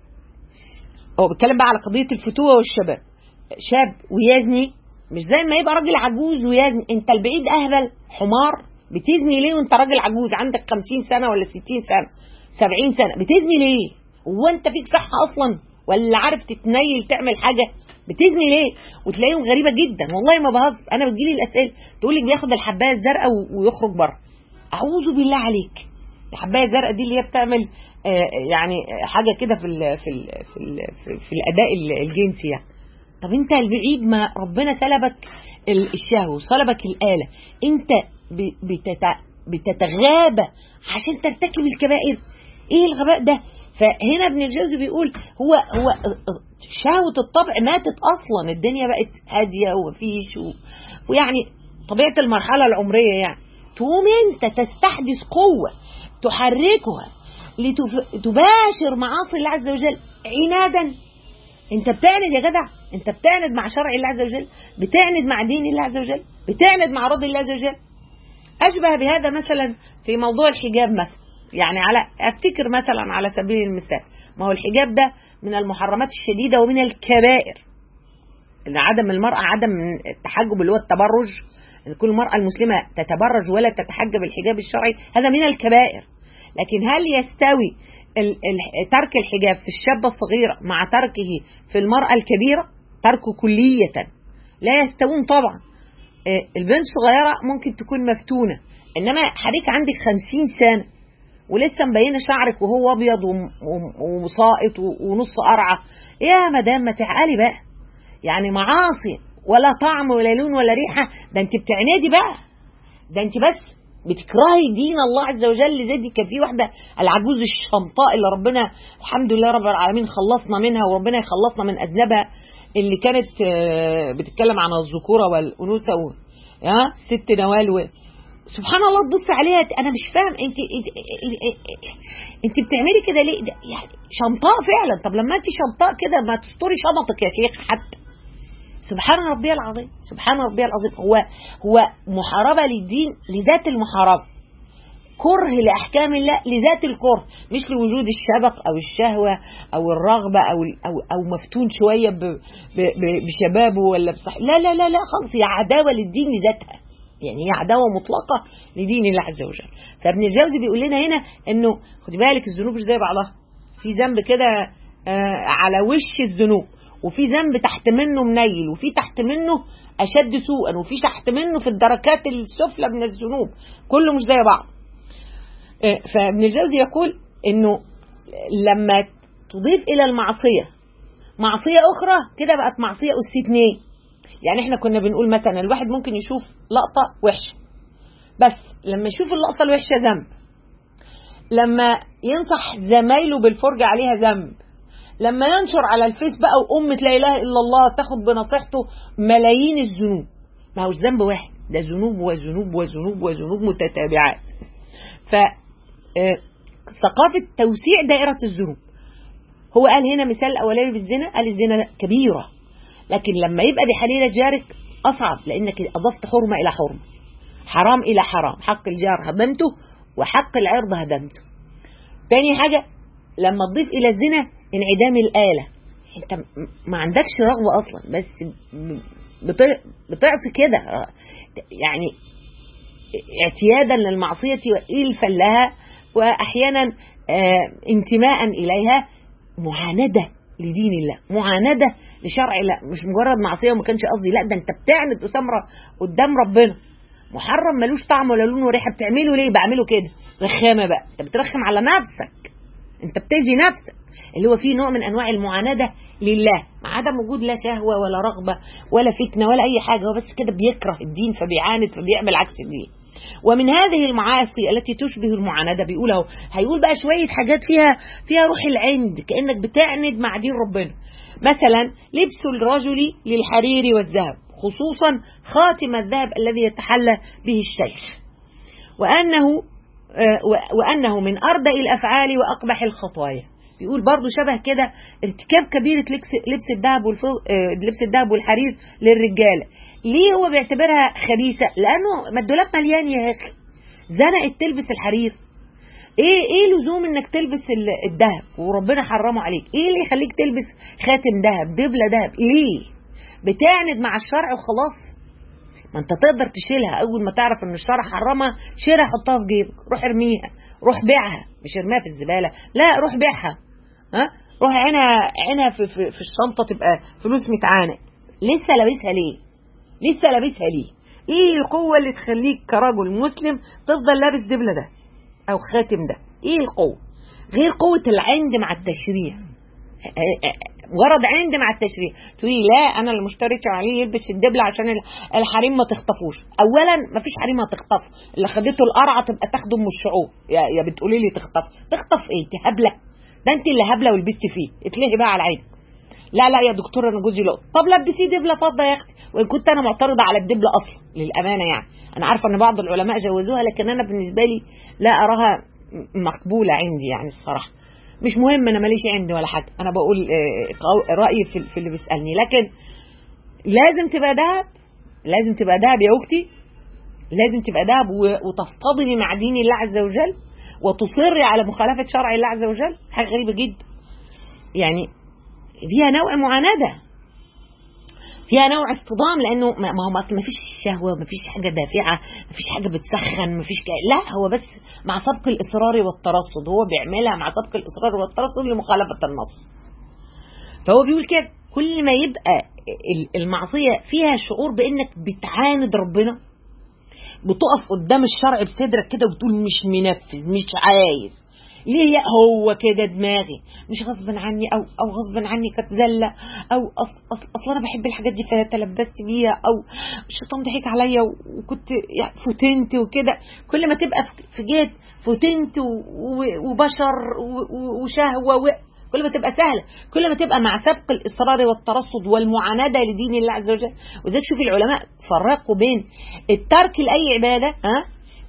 هو بيتكلم بقى على قضيه الفتوه والشباب شاب ويزني مش زي ما يبقى راجل عجوز ويزني انت البعيد اهبل حمار بتزني ليه وانت راجل عجوز عندك 50 سنه ولا 60 سنه 70 سنه بتزني ليه هو انت فيك صحه اصلا ولا عارف تتنيل تعمل حاجه بتزني ليه وتلاقيهم غريبه جدا والله ما بهزر انا بتجيلي الاسئله تقول لك بياخد الحبايه الزرقاء و- ويخرج بره اعوذ بالله عليك الحبايه الزرقاء دي اللي هي بتعمل آه، يعني حاجه كده في ال في ال في, ال في, في الاداء ال- الجنسي يعني طب انت البعيد ما ربنا سلبك ال- الشهوه وسلبك الاله انت ب- بتت- بتتغابى عشان ترتكب الكبائر ايه الغباء ده فهنا ابن الجوزي بيقول هو هو شهوة الطبع ماتت أصلا الدنيا بقت هادية ومفيش و... ويعني طبيعة المرحلة العمرية يعني تقوم أنت تستحدث قوة تحركها لتباشر معاصي الله عز وجل عنادا انت بتعند يا جدع انت بتعند مع شرع الله عز وجل بتعند مع دين الله عز وجل بتعند مع رضي الله عز وجل أشبه بهذا مثلا في موضوع الحجاب مثلا يعني على أفتكر مثلا على سبيل المثال ما هو الحجاب ده من المحرمات الشديدة ومن الكبائر إن عدم المرأة عدم التحجب اللي هو التبرج إن كل المرأة المسلمة تتبرج ولا تتحجب الحجاب الشرعي هذا من الكبائر لكن هل يستوي ال- ال- ترك الحجاب في الشابة الصغيرة مع تركه في المرأة الكبيرة تركه كلية لا يستوون طبعا آه، البنت الصغيرة ممكن تكون مفتونة إنما حضرتك عندك خمسين سنة ولسه مبينة شعرك وهو أبيض وم- وم- ومساقط و- ونص قرعة يا مدام ما تعقلي بقى يعني معاصي ولا طعم ولا لون ولا ريحة ده انت بتعنادي بقى ده انت بس بتكرهي دين الله عز وجل زي دي كان في واحده العجوز الشمطاء اللي ربنا الحمد لله رب العالمين خلصنا منها وربنا يخلصنا من اذنبها اللي كانت آه، بتتكلم عن الذكوره والانوثه و... ها ست نوال و... سبحان الله تبص عليها ت- انا مش فاهم انت انت, انت بتعملي كده ليه ده يعني شمطاء فعلا طب لما انت شمطاء كده ما تستوري شمطك يا شيخ حتى سبحان ربي العظيم سبحان ربي العظيم هو هو محاربة للدين لذات المحاربة كره لأحكام الله لذات الكره مش لوجود الشبق أو الشهوة أو الرغبة أو أو أو مفتون شوية ب- ب- ب- بشبابه ولا بصح لا لا لا لا خالص هي عداوة للدين لذاتها يعني هي عداوة مطلقة لدين الله عز وجل فابن الجوزي بيقول لنا هنا انه خدي بالك الذنوب مش زي بعضها في ذنب كده آه، على وش الذنوب وفي ذنب تحت منه منيل وفي تحت منه اشد سوءا وفي تحت منه في الدركات السفلى من الذنوب كله مش زي بعض آه، فابن الجوزي يقول انه لما تضيف الى المعصيه معصيه اخرى كده بقت معصيه اس اتنين يعني احنا كنا بنقول مثلا الواحد ممكن يشوف لقطه وحشه بس لما يشوف اللقطه الوحشه ذنب لما ينصح زمايله بالفرجه عليها ذنب لما ينشر على الفيس بقى وأمة لا إله إلا الله تاخد بنصيحته ملايين الذنوب ما هوش ذنب واحد ده ذنوب وذنوب وذنوب وذنوب متتابعات ف آه، ثقافة توسيع دائرة الذنوب هو قال هنا مثال الأولاني بالزنا قال الزنا كبيرة لكن لما يبقى بحليلة جارك أصعب لأنك أضفت حرمة إلى حرمة حرام إلى حرام حق الجار هدمته وحق العرض هدمته تاني حاجة لما تضيف إلى الزنا انعدام الآلة انت م- ما عندكش رغبة أصلا بس ب- بت- بتعصي كده يعني اعتيادا للمعصية وإلفا لها وأحيانا آه، انتماء إليها معاندة لدين الله معاندة لشرع الله مش مجرد معصية وما كانش قصدي لا ده انت بتعند أسامرة قدام ربنا محرم ملوش طعم ولا لون وريحة بتعمله ليه بعمله كده رخامة بقى انت بترخم على نفسك انت بتجي نفسك اللي هو فيه نوع من انواع المعانده لله مع عدم وجود لا شهوه ولا رغبه ولا فتنه ولا اي حاجه هو بس كده بيكره الدين فبيعاند فبيعمل عكس الدين ومن هذه المعاصي التي تشبه المعانده بيقول اهو هيقول بقى شويه حاجات فيها فيها روح العند كانك بتعند مع دين ربنا مثلا لبس الرجل للحرير والذهب خصوصا خاتم الذهب الذي يتحلى به الشيخ وأنه آه، و- وأنه من أردأ الأفعال وأقبح الخطايا بيقول برضو شبه كده ارتكاب كبيرة لبس- لبس الذهب والفض... آه، لبس الذهب والحرير للرجالة ليه هو بيعتبرها خبيثة لأنه ما الدولاب مليان يا أخي زنقت تلبس الحرير ايه ايه لزوم انك تلبس ال- الذهب وربنا حرمه عليك ايه اللي يخليك تلبس خاتم ذهب دبله ذهب ليه بتعند مع الشرع وخلاص ما انت تقدر تشيلها اول ما تعرف ان الشرع حرمها شيلها حطها في جيبك روح ارميها روح بيعها مش ارميها في الزباله لا روح بيعها ها روح عينها عينها في, في, في الشنطه تبقى فلوس متعانق لسه لابسها ليه لسه لابسها ليه ايه القوه اللي تخليك كرجل مسلم تفضل لابس دبله ده او خاتم ده ايه القوه غير قوه العند مع التشريع ورد عند مع التشريع تقولي لا انا اللي مشترط عليه يلبس الدبله عشان ال- الحريم ما تخطفوش اولا ما فيش حريم هتخطفه اللي خدته القرعه تبقى تاخده من الشعوب يا, يا بتقولي لي تخطف تخطف ايه انت هبله ده انت اللي هبله ولبست فيه اتلهي بقى على عينك لا لا يا دكتور انا جوزي لا طب لبسيه دبله فضه يا اختي وان كنت انا معترضه على الدبله اصلا للامانه يعني انا عارفه ان بعض العلماء جوزوها لكن انا بالنسبه لي لا اراها م- مقبوله عندي يعني الصراحه مش مهم انا ماليش عندي ولا حاجه انا بقول آه، قو- رايي في, في اللي بيسالني لكن لازم تبقى دهب لازم تبقى دهب يا اختي لازم تبقى دهب و- وتصطدمي مع دين الله عز وجل وتصري على مخالفه شرع الله عز وجل حاجه غريبه جدا يعني فيها نوع معانده فيها نوع اصطدام لانه ما ما هو اصل ما فيش شهوه ما فيش حاجه دافعه ما فيش حاجه بتسخن ما فيش ك... لا هو بس مع سبق الاصرار والترصد هو بيعملها مع سبق الاصرار والترصد لمخالفه النص فهو بيقول كده كل ما يبقى ال- المعصيه فيها شعور بانك بتعاند ربنا بتقف قدام الشرع بصدرك كده وبتقول مش منفذ مش عايز ليه هو كده دماغي مش غصب عني او او غصب عني كانت زله او اصل اصل, أصل انا بحب الحاجات دي فتلبست بيها او الشيطان ضحك عليا و- وكنت يعني فتنت وكده كل ما تبقى في- في جهه فتنت و- و- وبشر و- و- وشهوه و- كل ما تبقى سهله كل ما تبقى مع سبق الاصرار والترصد والمعانده لدين الله عز وجل وزيك شوف العلماء فرقوا بين الترك لاي عباده ها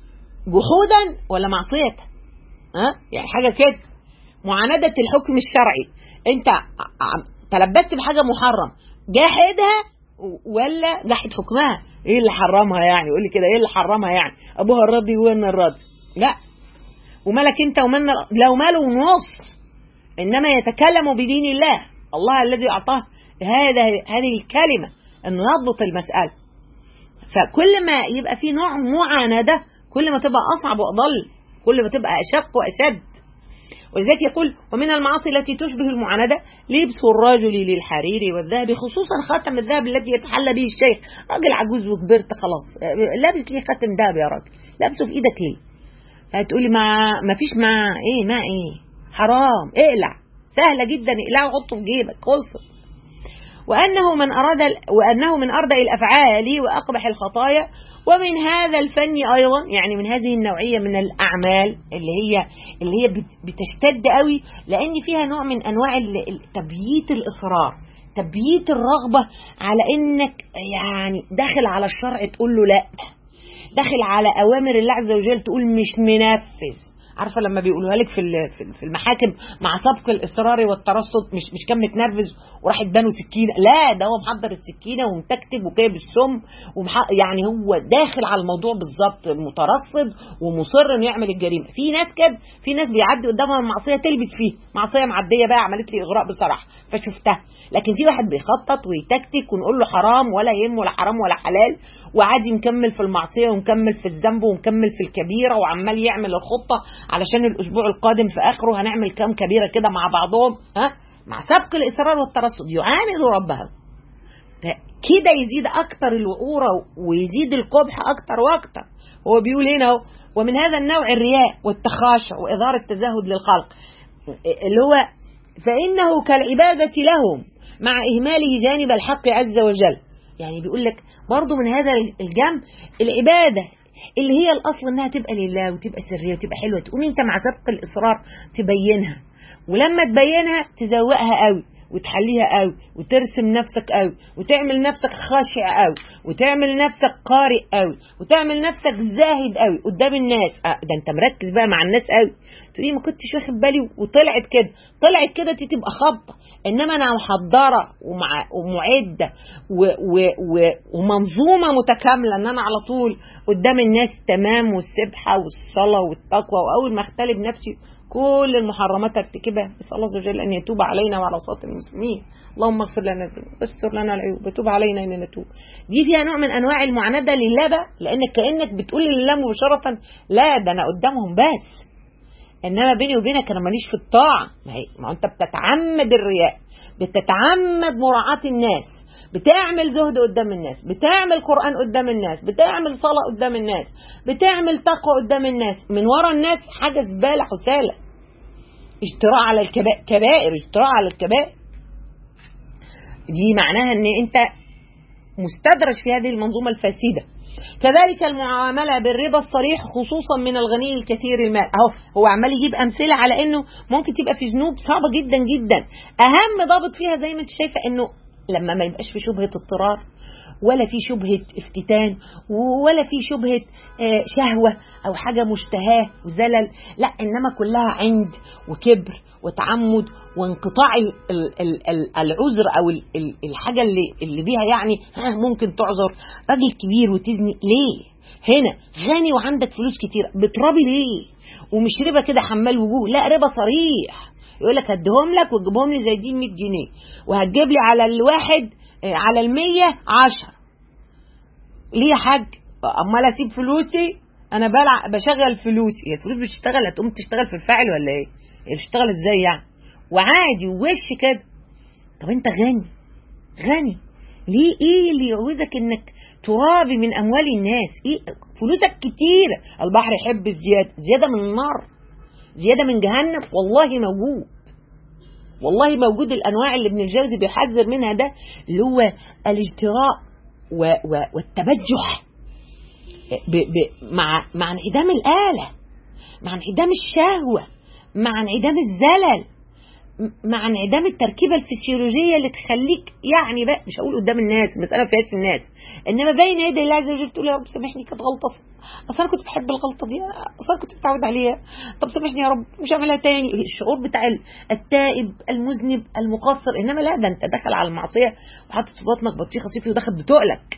جحودا ولا معصيه ها يعني حاجه كده معاندة الحكم الشرعي انت ع- ع- تلبست بحاجة محرم جاحدها و- ولا جحد حكمها ايه اللي حرمها يعني قولي كده ايه اللي حرمها يعني ابوها الراضي وانا الراضي لا ومالك انت ومن لو ماله ونص انما يتكلم بدين الله الله الذي اعطاه هذا هذه الكلمة انه يضبط المسألة فكل ما يبقى في نوع معاندة كل ما تبقى أصعب وأضل كل ما تبقى أشق وأشد ولذلك يقول ومن المعاصي التي تشبه المعاندة لبس الرجل للحرير والذهب خصوصا خاتم الذهب الذي يتحلى به الشيخ راجل عجوز وكبرت خلاص لابس ليه خاتم ذهب يا راجل لابسه في ايدك ليه هتقولي ما ما فيش مع ايه ما ايه حرام اقلع سهله جدا اقلعه وحطه في جيبك خلصت وأنه من أراد وأنه من أردأ الأفعال وأقبح الخطايا ومن هذا الفن أيضا يعني من هذه النوعية من الأعمال اللي هي اللي هي بت- بتشتد قوي لأن فيها نوع من أنواع ال- ال- تبييت الإصرار تبييت الرغبة على إنك يعني داخل على الشرع تقول له لا داخل على أوامر الله عز وجل تقول مش منفذ عارفه لما بيقولوها لك في ال- في- في المحاكم مع سبق الاصرار والترصد مش مش كان متنرفز وراح اداله سكينه لا ده هو محضر السكينه ومتكتب وجايب السم ومح... يعني هو داخل على الموضوع بالظبط مترصد ومصر انه يعمل الجريمه في ناس كده في ناس بيعدي قدامها المعصيه تلبس فيه معصيه معديه بقى عملت لي اغراء بصراحه فشفتها لكن في واحد بيخطط ويتكتك ونقول له حرام ولا يهم ولا حرام ولا حلال وعادي مكمل في المعصيه ومكمل في الذنب ومكمل في الكبيره وعمال يعمل الخطه علشان الاسبوع القادم في اخره هنعمل كام كبيره كده مع بعضهم ها مع سبق الاصرار والترصد يعاند ربه كده يزيد اكتر الوقوره ويزيد القبح اكتر واكتر هو بيقول هنا اهو ومن هذا النوع الرياء والتخاشع واظهار التزهد للخلق اللي هو فانه كالعباده لهم مع اهماله جانب الحق عز وجل يعني بيقول لك برضه من هذا الجنب العباده اللي هي الاصل انها تبقى لله وتبقى سريه وتبقى حلوه تقوم انت مع سبق الاصرار تبينها ولما تبينها تزوقها قوي وتحليها قوي وترسم نفسك قوي وتعمل نفسك خاشع قوي وتعمل نفسك قارئ قوي وتعمل نفسك زاهد قوي قدام الناس آه ده انت مركز بقى مع الناس قوي تقولي ما كنتش واخد بالي وطلعت كده طلعت كده دي تبقى خبطه انما انا محضره ومع ومعده و و و ومنظومه متكامله ان انا على طول قدام الناس تمام والسبحه والصلاه والتقوى واول ما اختلي بنفسي كل المحرمات ارتكبها نسال الله عز وجل ان يتوب علينا وعلى صوت المسلمين اللهم اغفر لنا الذنوب واستر لنا العيوب وتوب علينا ان نتوب دي فيها نوع من انواع المعانده لله بقى لانك كانك بتقول لله مباشره لا ده انا قدامهم بس انما بيني وبينك انا ماليش في الطاعه ما, هي ما انت بتتعمد الرياء بتتعمد مراعاه الناس بتعمل زهد قدام الناس بتعمل قرآن قدام الناس بتعمل صلاة قدام الناس بتعمل تقوى قدام الناس من ورا الناس حاجة زبالة حسالة اجتراء على الكبائر كبائر اجتراء على الكبائر دي معناها ان انت مستدرج في هذه المنظومة الفاسدة كذلك المعاملة بالربا الصريح خصوصا من الغني الكثير المال اهو هو عمال يجيب امثلة على انه ممكن تبقى في ذنوب صعبة جدا جدا اهم ضابط فيها زي ما انت شايفة انه لما ما يبقاش في شبهة اضطرار ولا في شبهة افتتان ولا في شبهة شهوة أو حاجة مشتهاة وزلل لا إنما كلها عند وكبر وتعمد وانقطاع العذر أو الحاجة اللي, اللي بيها يعني ممكن تعذر راجل كبير وتزني ليه هنا غني وعندك فلوس كتير بترابي ليه ومش ربا كده حمال وجوه لا ربا صريح يقول لك هديهم لك وتجيبهم لي زي دي 100 جنيه وهتجيب لي على الواحد على المية عشرة ليه يا حاج امال اسيب فلوسي انا بلع بشغل فلوسي هي الفلوس بتشتغل هتقوم تشتغل في الفاعل ولا ايه هي بتشتغل ازاي يعني وعادي ووش كده طب انت غني غني ليه ايه اللي يعوزك انك ترابي من اموال الناس ايه فلوسك كتيره البحر يحب الزياده زياده من النار زياده من جهنم والله موجود والله موجود الانواع اللي ابن الجوزي بيحذر منها ده اللي هو الاجتراء و و والتبجح ب ب مع مع انعدام الاله مع انعدام الشهوه مع انعدام الزلل مع انعدام التركيبه الفسيولوجيه اللي تخليك يعني بقى مش هقول قدام الناس المساله ما فيهاش الناس انما بين يدي الله عز وجل تقول يا رب سامحني كانت غلطه اصل انا كنت بحب الغلطه دي اصل انا كنت متعود عليها طب سامحني يا رب مش هعملها تاني الشعور بتاع التائب المذنب المقصر انما لا ده انت داخل على المعصيه وحاطط في بطنك بطيخه صيفي وداخل بتقلك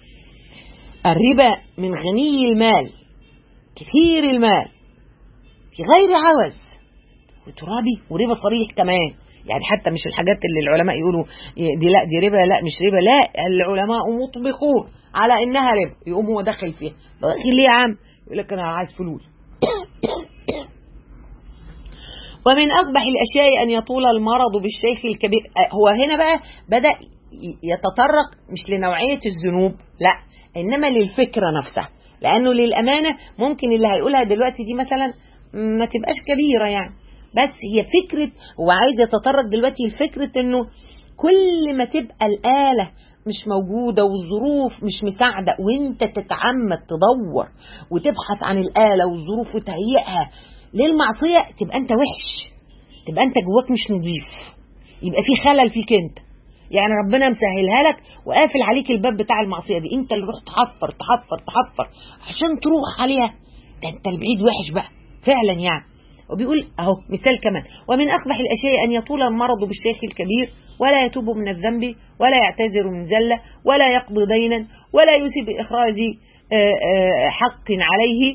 الربا من غني المال كثير المال في غير عوز وترابي وربا صريح كمان يعني حتى مش الحاجات اللي العلماء يقولوا دي لا دي ربا لا مش ربا لا العلماء مطبقون على انها ربا يقوم هو داخل فيها داخل ليه يا عم يقول لك انا عايز فلوس ومن اقبح الاشياء ان يطول المرض بالشيخ الكبير هو هنا بقى بدا يتطرق مش لنوعيه الذنوب لا انما للفكره نفسها لانه للامانه ممكن اللي هيقولها دلوقتي دي مثلا ما تبقاش كبيره يعني بس هي فكرة هو عايز يتطرق دلوقتي لفكرة انه كل ما تبقى الآلة مش موجودة والظروف مش مساعدة وانت تتعمد تدور وتبحث عن الآلة والظروف وتهيئها للمعصية تبقى انت وحش تبقى انت جواك مش نظيف يبقى في خلل فيك انت يعني ربنا مسهلها لك وقافل عليك الباب بتاع المعصية دي انت اللي روح تحفر تحفر تحفر عشان تروح عليها ده انت البعيد وحش بقى فعلا يعني وبيقول اهو مثال كمان ومن اقبح الاشياء ان يطول المرض بالشيخ الكبير ولا يتوب من الذنب ولا يعتذر من زله ولا يقضي دينا ولا يوصي باخراج حق عليه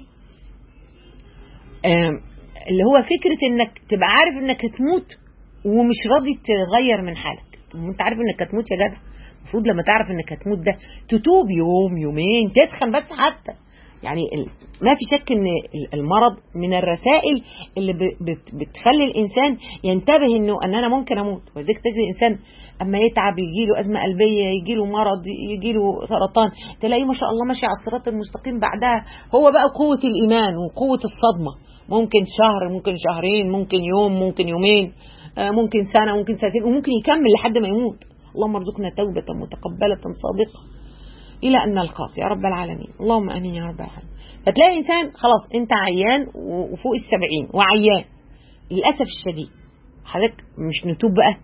اللي هو فكره انك تبقى عارف انك هتموت ومش راضي تغير من حالك انت عارف انك هتموت يا جدع المفروض لما تعرف انك هتموت ده تتوب يوم يومين تسخن بس حتى يعني ما في شك ان المرض من الرسائل اللي بتخلي الانسان ينتبه انه ان انا ممكن اموت وذلك تجد الانسان اما يتعب يجي له ازمه قلبيه يجي له مرض يجي له سرطان تلاقيه ما شاء الله ماشي على الصراط المستقيم بعدها هو بقى قوه الايمان وقوه الصدمه ممكن شهر ممكن شهرين ممكن يوم ممكن يومين ممكن سنه ممكن سنتين وممكن يكمل لحد ما يموت اللهم ارزقنا توبه متقبله صادقه الى ان نلقاك يا رب العالمين اللهم امين يا رب العالمين فتلاقي انسان خلاص انت عيان وفوق السبعين وعيان للاسف الشديد حضرتك مش نتوب بقى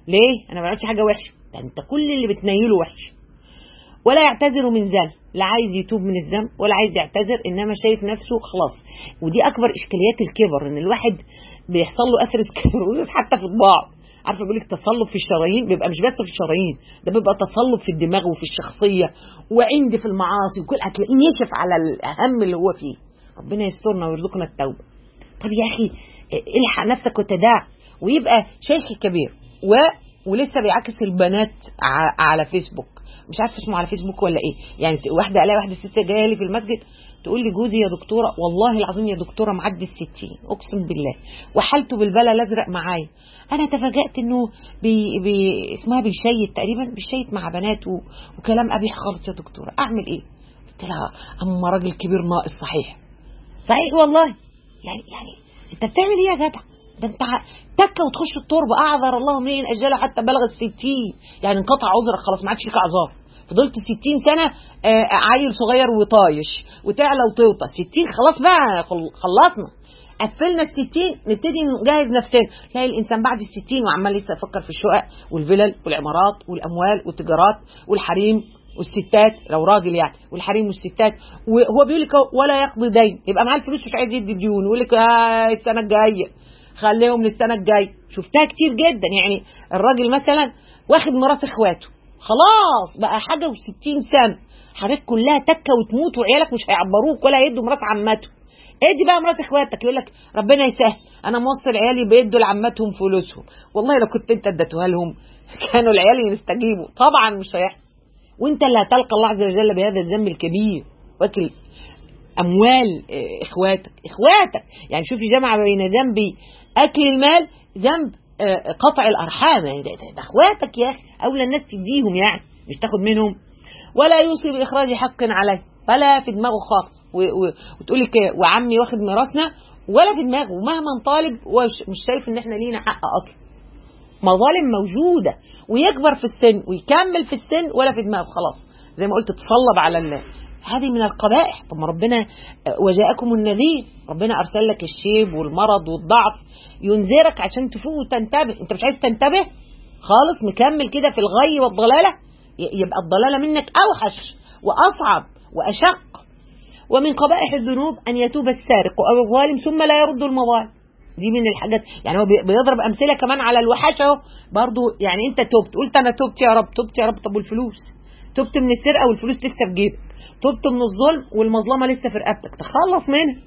ليه انا ما بعملش حاجه وحشه ده انت كل اللي بتنيله وحش ولا يعتذر من ذنب لا عايز يتوب من الذنب ولا عايز يعتذر انما شايف نفسه خلاص ودي اكبر اشكاليات الكبر ان الواحد بيحصل له اثر سكلروزس حتى في طباعه عارفه بيقول لك تصلب في الشرايين بيبقى مش بس في الشرايين ده بيبقى تصلب في الدماغ وفي الشخصيه وعند في المعاصي وكل هتلاقيه نشف على الاهم اللي هو فيه ربنا يسترنا ويرزقنا التوبه طب يا اخي الحق نفسك وتداع ويبقى شيخ كبير و ولسه بيعكس البنات على فيسبوك مش عارفه اسمه على فيسبوك ولا ايه يعني واحده الاقي واحده ست جايه لي في المسجد تقول لي جوزي يا دكتوره والله العظيم يا دكتوره معدي الستين اقسم بالله وحالته بالبلا الازرق معايا انا تفاجات انه بي بي اسمها بيشيت تقريبا بيشيت مع بنات و... وكلام قبيح خالص يا دكتوره اعمل ايه قلت لها اما راجل كبير ناقص صحيح صحيح والله يعني يعني انت بتعمل ايه يا جدع ده انت تكه وتخش التربه اعذر الله امرئ اجله حتى بلغ الستين يعني انقطع عذرك خلاص ما عادش ليك اعذار فضلت 60 سنه آه عيل صغير وطايش وتعلى وتوطى 60 خلاص بقى خلصنا قفلنا ال 60 نبتدي نجهز نفسنا تلاقي الانسان بعد ال 60 وعمال لسه يفكر في الشقق والفلل والعمارات والاموال والتجارات والحريم والستات لو راجل يعني والحريم والستات وهو بيقول لك ولا يقضي دين يبقى معاه الفلوس مش عايز يدي ديون ويقول لك آه السنه الجايه خليهم للسنه الجايه شفتها كتير جدا يعني الراجل مثلا واخد مرات اخواته خلاص بقى حاجه و60 سنه حضرتك كلها تكه وتموت وعيالك مش هيعبروك ولا هيدوا مرات عمته ادي بقى مرات اخواتك يقول لك ربنا يسهل انا موصل عيالي بيدوا لعمتهم فلوسهم والله لو كنت انت اديتوها لهم كانوا العيال يستجيبوا طبعا مش هيحصل وانت اللي هتلقى الله عز وجل بهذا الذنب الكبير واكل اموال اخواتك اخواتك يعني شوفي جمع بين ذنب اكل المال ذنب قطع الارحام يعني ده, ده اخواتك يا اخي اولى الناس تديهم يعني مش تاخد منهم ولا يوصي باخراج حق عليه ولا في دماغه خالص وتقول لك وعمي واخد ميراثنا ولا في دماغه ومهما طالب مش شايف ان احنا لينا حق اصلا مظالم موجوده ويكبر في السن ويكمل في السن ولا في دماغه خلاص زي ما قلت تصلب على الله هذه من القبائح طب ما ربنا وجاءكم النذير ربنا ارسل لك الشيب والمرض والضعف ينذرك عشان تفوق وتنتبه انت مش عايز تنتبه خالص مكمل كده في الغي والضلاله يبقى الضلاله منك اوحش واصعب واشق ومن قبائح الذنوب ان يتوب السارق او الظالم ثم لا يرد المظالم دي من الحاجات يعني هو بيضرب امثله كمان على الوحشه اهو برضه يعني انت تبت قلت انا تبت يا رب تبت يا رب طب والفلوس تبت من السرقه والفلوس لسه في جيبك تبت من الظلم والمظلمه لسه في رقبتك تخلص منها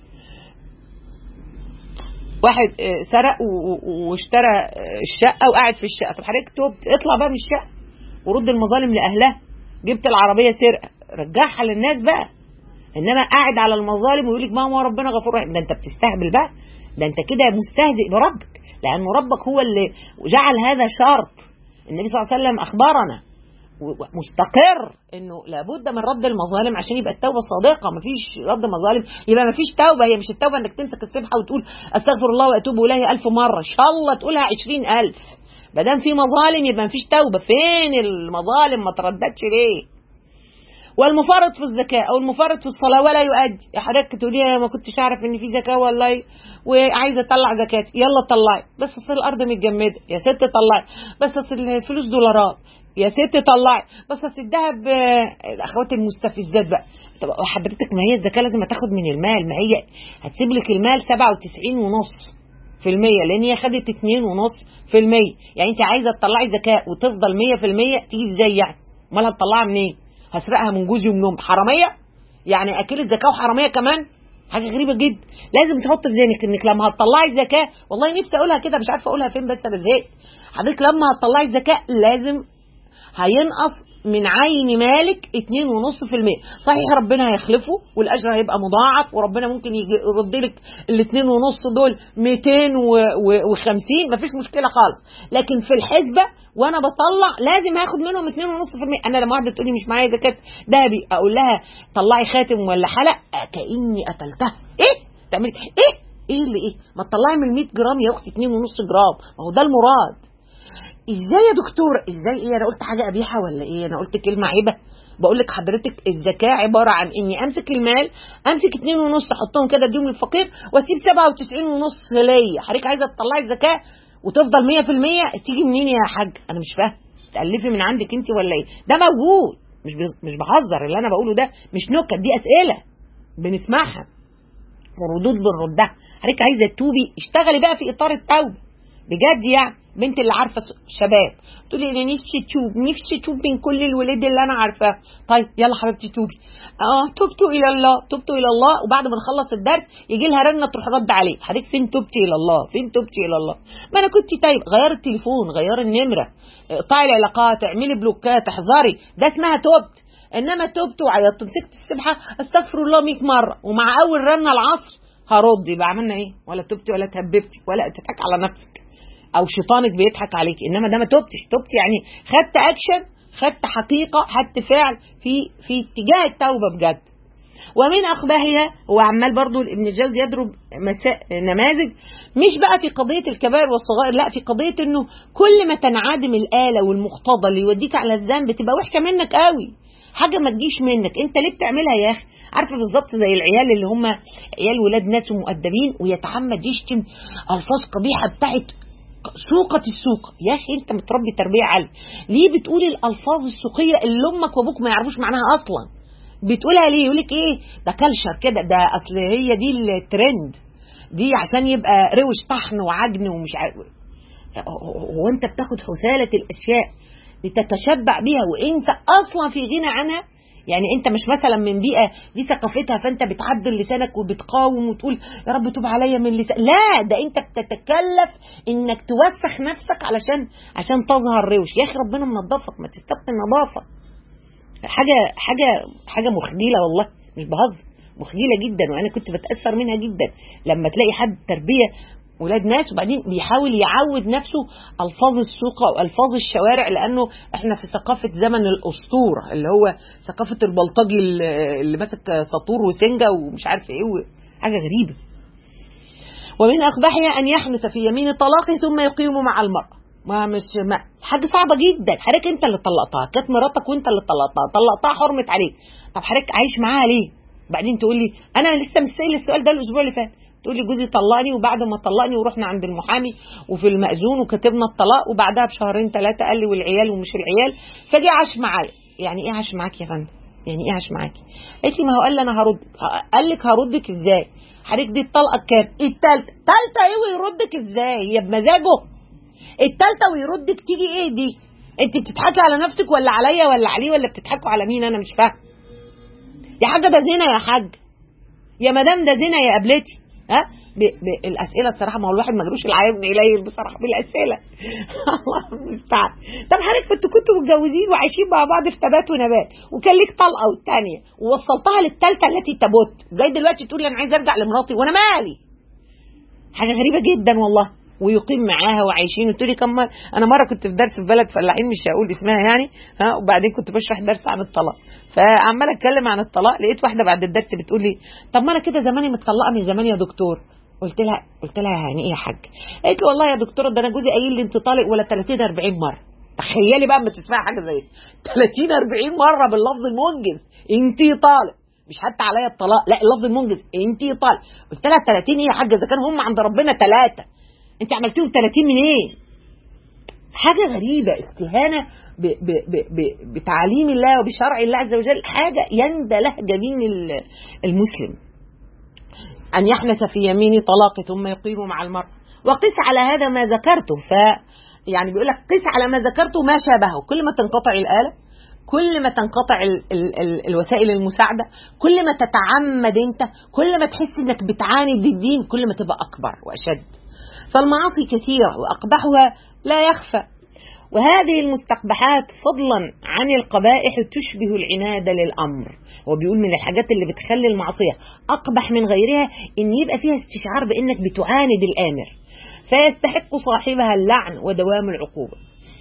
واحد سرق واشترى الشقه وقاعد في الشقه طب حضرتك تبت اطلع بقى من الشقه ورد المظالم لاهلها جبت العربيه سرقه رجعها للناس بقى انما قاعد على المظالم ويقول لك ما هو ربنا غفور رحيم ده انت بتستهبل بقى ده انت كده مستهزئ بربك لان ربك هو اللي جعل هذا شرط النبي صلى الله عليه وسلم اخبرنا مستقر انه لابد من رد المظالم عشان يبقى التوبه صادقه مفيش رد مظالم يبقى مفيش توبه هي مش التوبه انك تمسك السبحه وتقول استغفر الله واتوب اليه ألف مره ان شاء الله تقولها عشرين ألف ما دام في مظالم يبقى مفيش توبه فين المظالم ما ترددش ليه والمفرط في الزكاة أو المفرط في الصلاة ولا يؤدي يا حضرتك تقولي ما كنتش أعرف إن في زكاة والله وعايزة أطلع زكاتي يلا طلعي بس أصل الأرض متجمدة يا ست طلعي بس أصل الفلوس دولارات يا ست طلعي بس أصل الذهب الأخوات المستفزات بقى طب حضرتك ما هي الزكاة لازم تاخد من المال ما هي هتسيب لك المال 97 ونص في المية لأن هي خدت اتنين ونص في المية يعني أنت عايزة تطلعي زكاة وتفضل مية في المية تيجي إزاي يعني أمال هتطلعها منين؟ هسرقها من جوزي ومن امي حراميه يعني اكلت زكاه وحراميه كمان حاجه غريبه جدا لازم تحط في ذهنك انك لما هتطلعي الزكاه والله نفسي اقولها كده مش عارفه اقولها فين بس انا زهقت حضرتك لما هتطلعي الزكاه لازم هينقص من عين مالك 2.5% صحيح ربنا هيخلفه والاجر هيبقى مضاعف وربنا ممكن يجي يرد لك ال 2.5 دول 250 مفيش مشكله خالص لكن في الحسبه وانا بطلع لازم هاخد منهم 2.5% انا لما واحده تقول لي مش معايا زكاه ذهبي اقول لها طلعي خاتم ولا حلق كاني قتلتها ايه تعملي ايه ايه اللي ايه ما تطلعي من 100 جرام يا اختي 2.5 جرام ما هو ده المراد ازاي يا دكتور ازاي ايه انا قلت حاجه قبيحه ولا ايه انا قلت كلمه عيبه بقول لك حضرتك الزكاه عباره عن اني امسك المال امسك اتنين ونص احطهم كده اديهم للفقير واسيب سبعة وتسعين ونص ليا حضرتك عايزه تطلعي الزكاه وتفضل 100% تيجي منين يا حاج انا مش فاهم تالفي من عندك انت ولا ايه ده موجود مش مش بهزر اللي انا بقوله ده مش نكت دي اسئله بنسمعها وردود بنردها حضرتك عايزه تتوبي اشتغلي بقى في اطار التوبه بجد يعني بنت اللي عارفه شباب تقولي انا نفسي تشوب نفسي تشوب من كل الولاد اللي انا عارفاه طيب يلا حبيبتي توبي اه تبت الى الله تبت الى الله وبعد ما نخلص الدرس يجي لها رنه تروح رد عليه حضرتك فين تبتي الى الله فين تبتي الى الله ما انا كنت طيب غير التليفون غير النمره اقطعي العلاقات اعملي بلوكات احذري ده اسمها تبت انما تبت وعيطت مسكت السبحه استغفر الله 100 مره ومع اول رنه العصر هرد يبقى عملنا ايه ولا تبتي ولا تهببتي ولا تضحك على نفسك او شيطانك بيضحك عليك انما ده ما تبتش تبت يعني خدت اكشن خدت حقيقه خدت فعل في في اتجاه التوبه بجد ومن اقبحها هو عمال برضو ابن الجوزي يضرب مسا... نماذج مش بقى في قضيه الكبائر والصغائر لا في قضيه انه كل ما تنعدم الاله والمقتضى اللي يوديك على الذنب تبقى وحشه منك قوي حاجه ما تجيش منك انت ليه بتعملها يا اخي عارفه بالظبط زي العيال اللي هم عيال ولاد ناس ومؤدبين ويتعمد يشتم الفاظ قبيحه بتاعت سوقة السوق يا اخي انت متربي تربيه عاليه ليه بتقول الالفاظ السوقيه اللي امك وابوك ما يعرفوش معناها اصلا بتقولها ليه يقولك ايه ده كلشر كده ده اصل هي دي الترند دي عشان يبقى روش طحن وعجن ومش عارف هو انت بتاخد حثاله الاشياء لتتشبع بيها وانت اصلا في غنى عنها يعني انت مش مثلا من بيئه دي ثقافتها فانت بتعدل لسانك وبتقاوم وتقول يا رب توب عليا من لسان لا ده انت بتتكلف انك توسخ نفسك علشان عشان تظهر روش يا اخي ربنا منظفك ما تستبقي النظافه حاجه حاجه حاجه مخجله والله مش بهزر مخجله جدا وانا كنت بتاثر منها جدا لما تلاقي حد تربيه ولاد ناس وبعدين بيحاول يعود نفسه الفاظ السوق او الفاظ الشوارع لانه احنا في ثقافه زمن الاسطوره اللي هو ثقافه البلطجي اللي ماسك سطور وسنجه ومش عارف ايه حاجه غريبه ومن اقبحها ان يحنث في يمين طلاقه ثم يقيم مع المراه ما مش ما حاجه صعبه جدا حضرتك انت اللي طلقتها كانت مراتك وانت اللي طلقتها طلقتها حرمت عليك طب حضرتك عايش معاها ليه بعدين تقول لي انا لسه مش سائل السؤال ده الاسبوع اللي فات تقول لي جوزي طلقني وبعد ما طلقني ورحنا عند المحامي وفي المأذون وكتبنا الطلاق وبعدها بشهرين ثلاثه قال لي والعيال ومش العيال فجي عاش معايا يعني ايه عاش معاك يا فندم يعني ايه عاش معاكي قالت لي ما هو قال لي انا هرد قال لك هردك ازاي حضرتك دي الطلقه كام التالتة تالتة ايه ويردك ازاي هي بمزاجه التالتة ويردك تيجي ايه دي انت بتضحكي على نفسك ولا عليا ولا عليه ولا بتضحكوا على مين انا مش فاهم يا حاجه ده زنا يا حاج يا مدام ده زنا يا قبلتي ها ب... ب... الاسئله الصراحه ما هو الواحد ما جروش العيب قليل بصراحه بالاسئله الله المستعان طب حضرتك كنتوا كنتوا متجوزين وعايشين مع بعض في تبات ونبات وكان ليك طلقه والثانيه ووصلتها للثالثه التي تبت جاي دلوقتي تقول لي انا عايز ارجع لمراتي وانا مالي حاجه غريبه جدا والله ويقيم معاها وعايشين قلت لي كم مرة انا مره كنت في درس في بلد فلاحين مش هقول اسمها يعني ها وبعدين كنت بشرح درس عن الطلاق فعمال اتكلم عن الطلاق لقيت واحده بعد الدرس بتقول لي طب ما انا كده زماني متطلقه من زمان يا دكتور قلت لها قلت لها يعني ايه يا حاج قالت لي والله يا دكتوره ده انا جوزي قايل لي انت طالق ولا 30 40 مره تخيلي بقى اما تسمعي حاجه زي 30 40 مره باللفظ المنجز انت طالق مش حتى عليا الطلاق لا اللفظ المنجز انت طالق قلت لها 30 ايه يا حاجه اذا كانوا هم عند ربنا ثلاثه انت عملتيهم 30 منين ايه؟ حاجه غريبه استهانه ب ب ب ب بتعاليم الله وبشرع الله عز وجل حاجه يندى لها جبين المسلم ان يحنث في يمين طلاق ثم يقيم مع المرأة وقس على هذا ما ذكرته ف يعني بيقول لك قس على ما ذكرته ما شابهه كل ما تنقطع الاله كل ما تنقطع ال ال ال الوسائل المساعده كل ما تتعمد انت كل ما تحس انك بتعاند الدين كل ما تبقى اكبر واشد فالمعاصي كثيرة وأقبحها لا يخفى وهذه المستقبحات فضلا عن القبائح تشبه العناد للأمر هو بيقول من الحاجات اللي بتخلي المعصية أقبح من غيرها إن يبقى فيها استشعار بإنك بتعاند الآمر فيستحق صاحبها اللعن ودوام العقوبة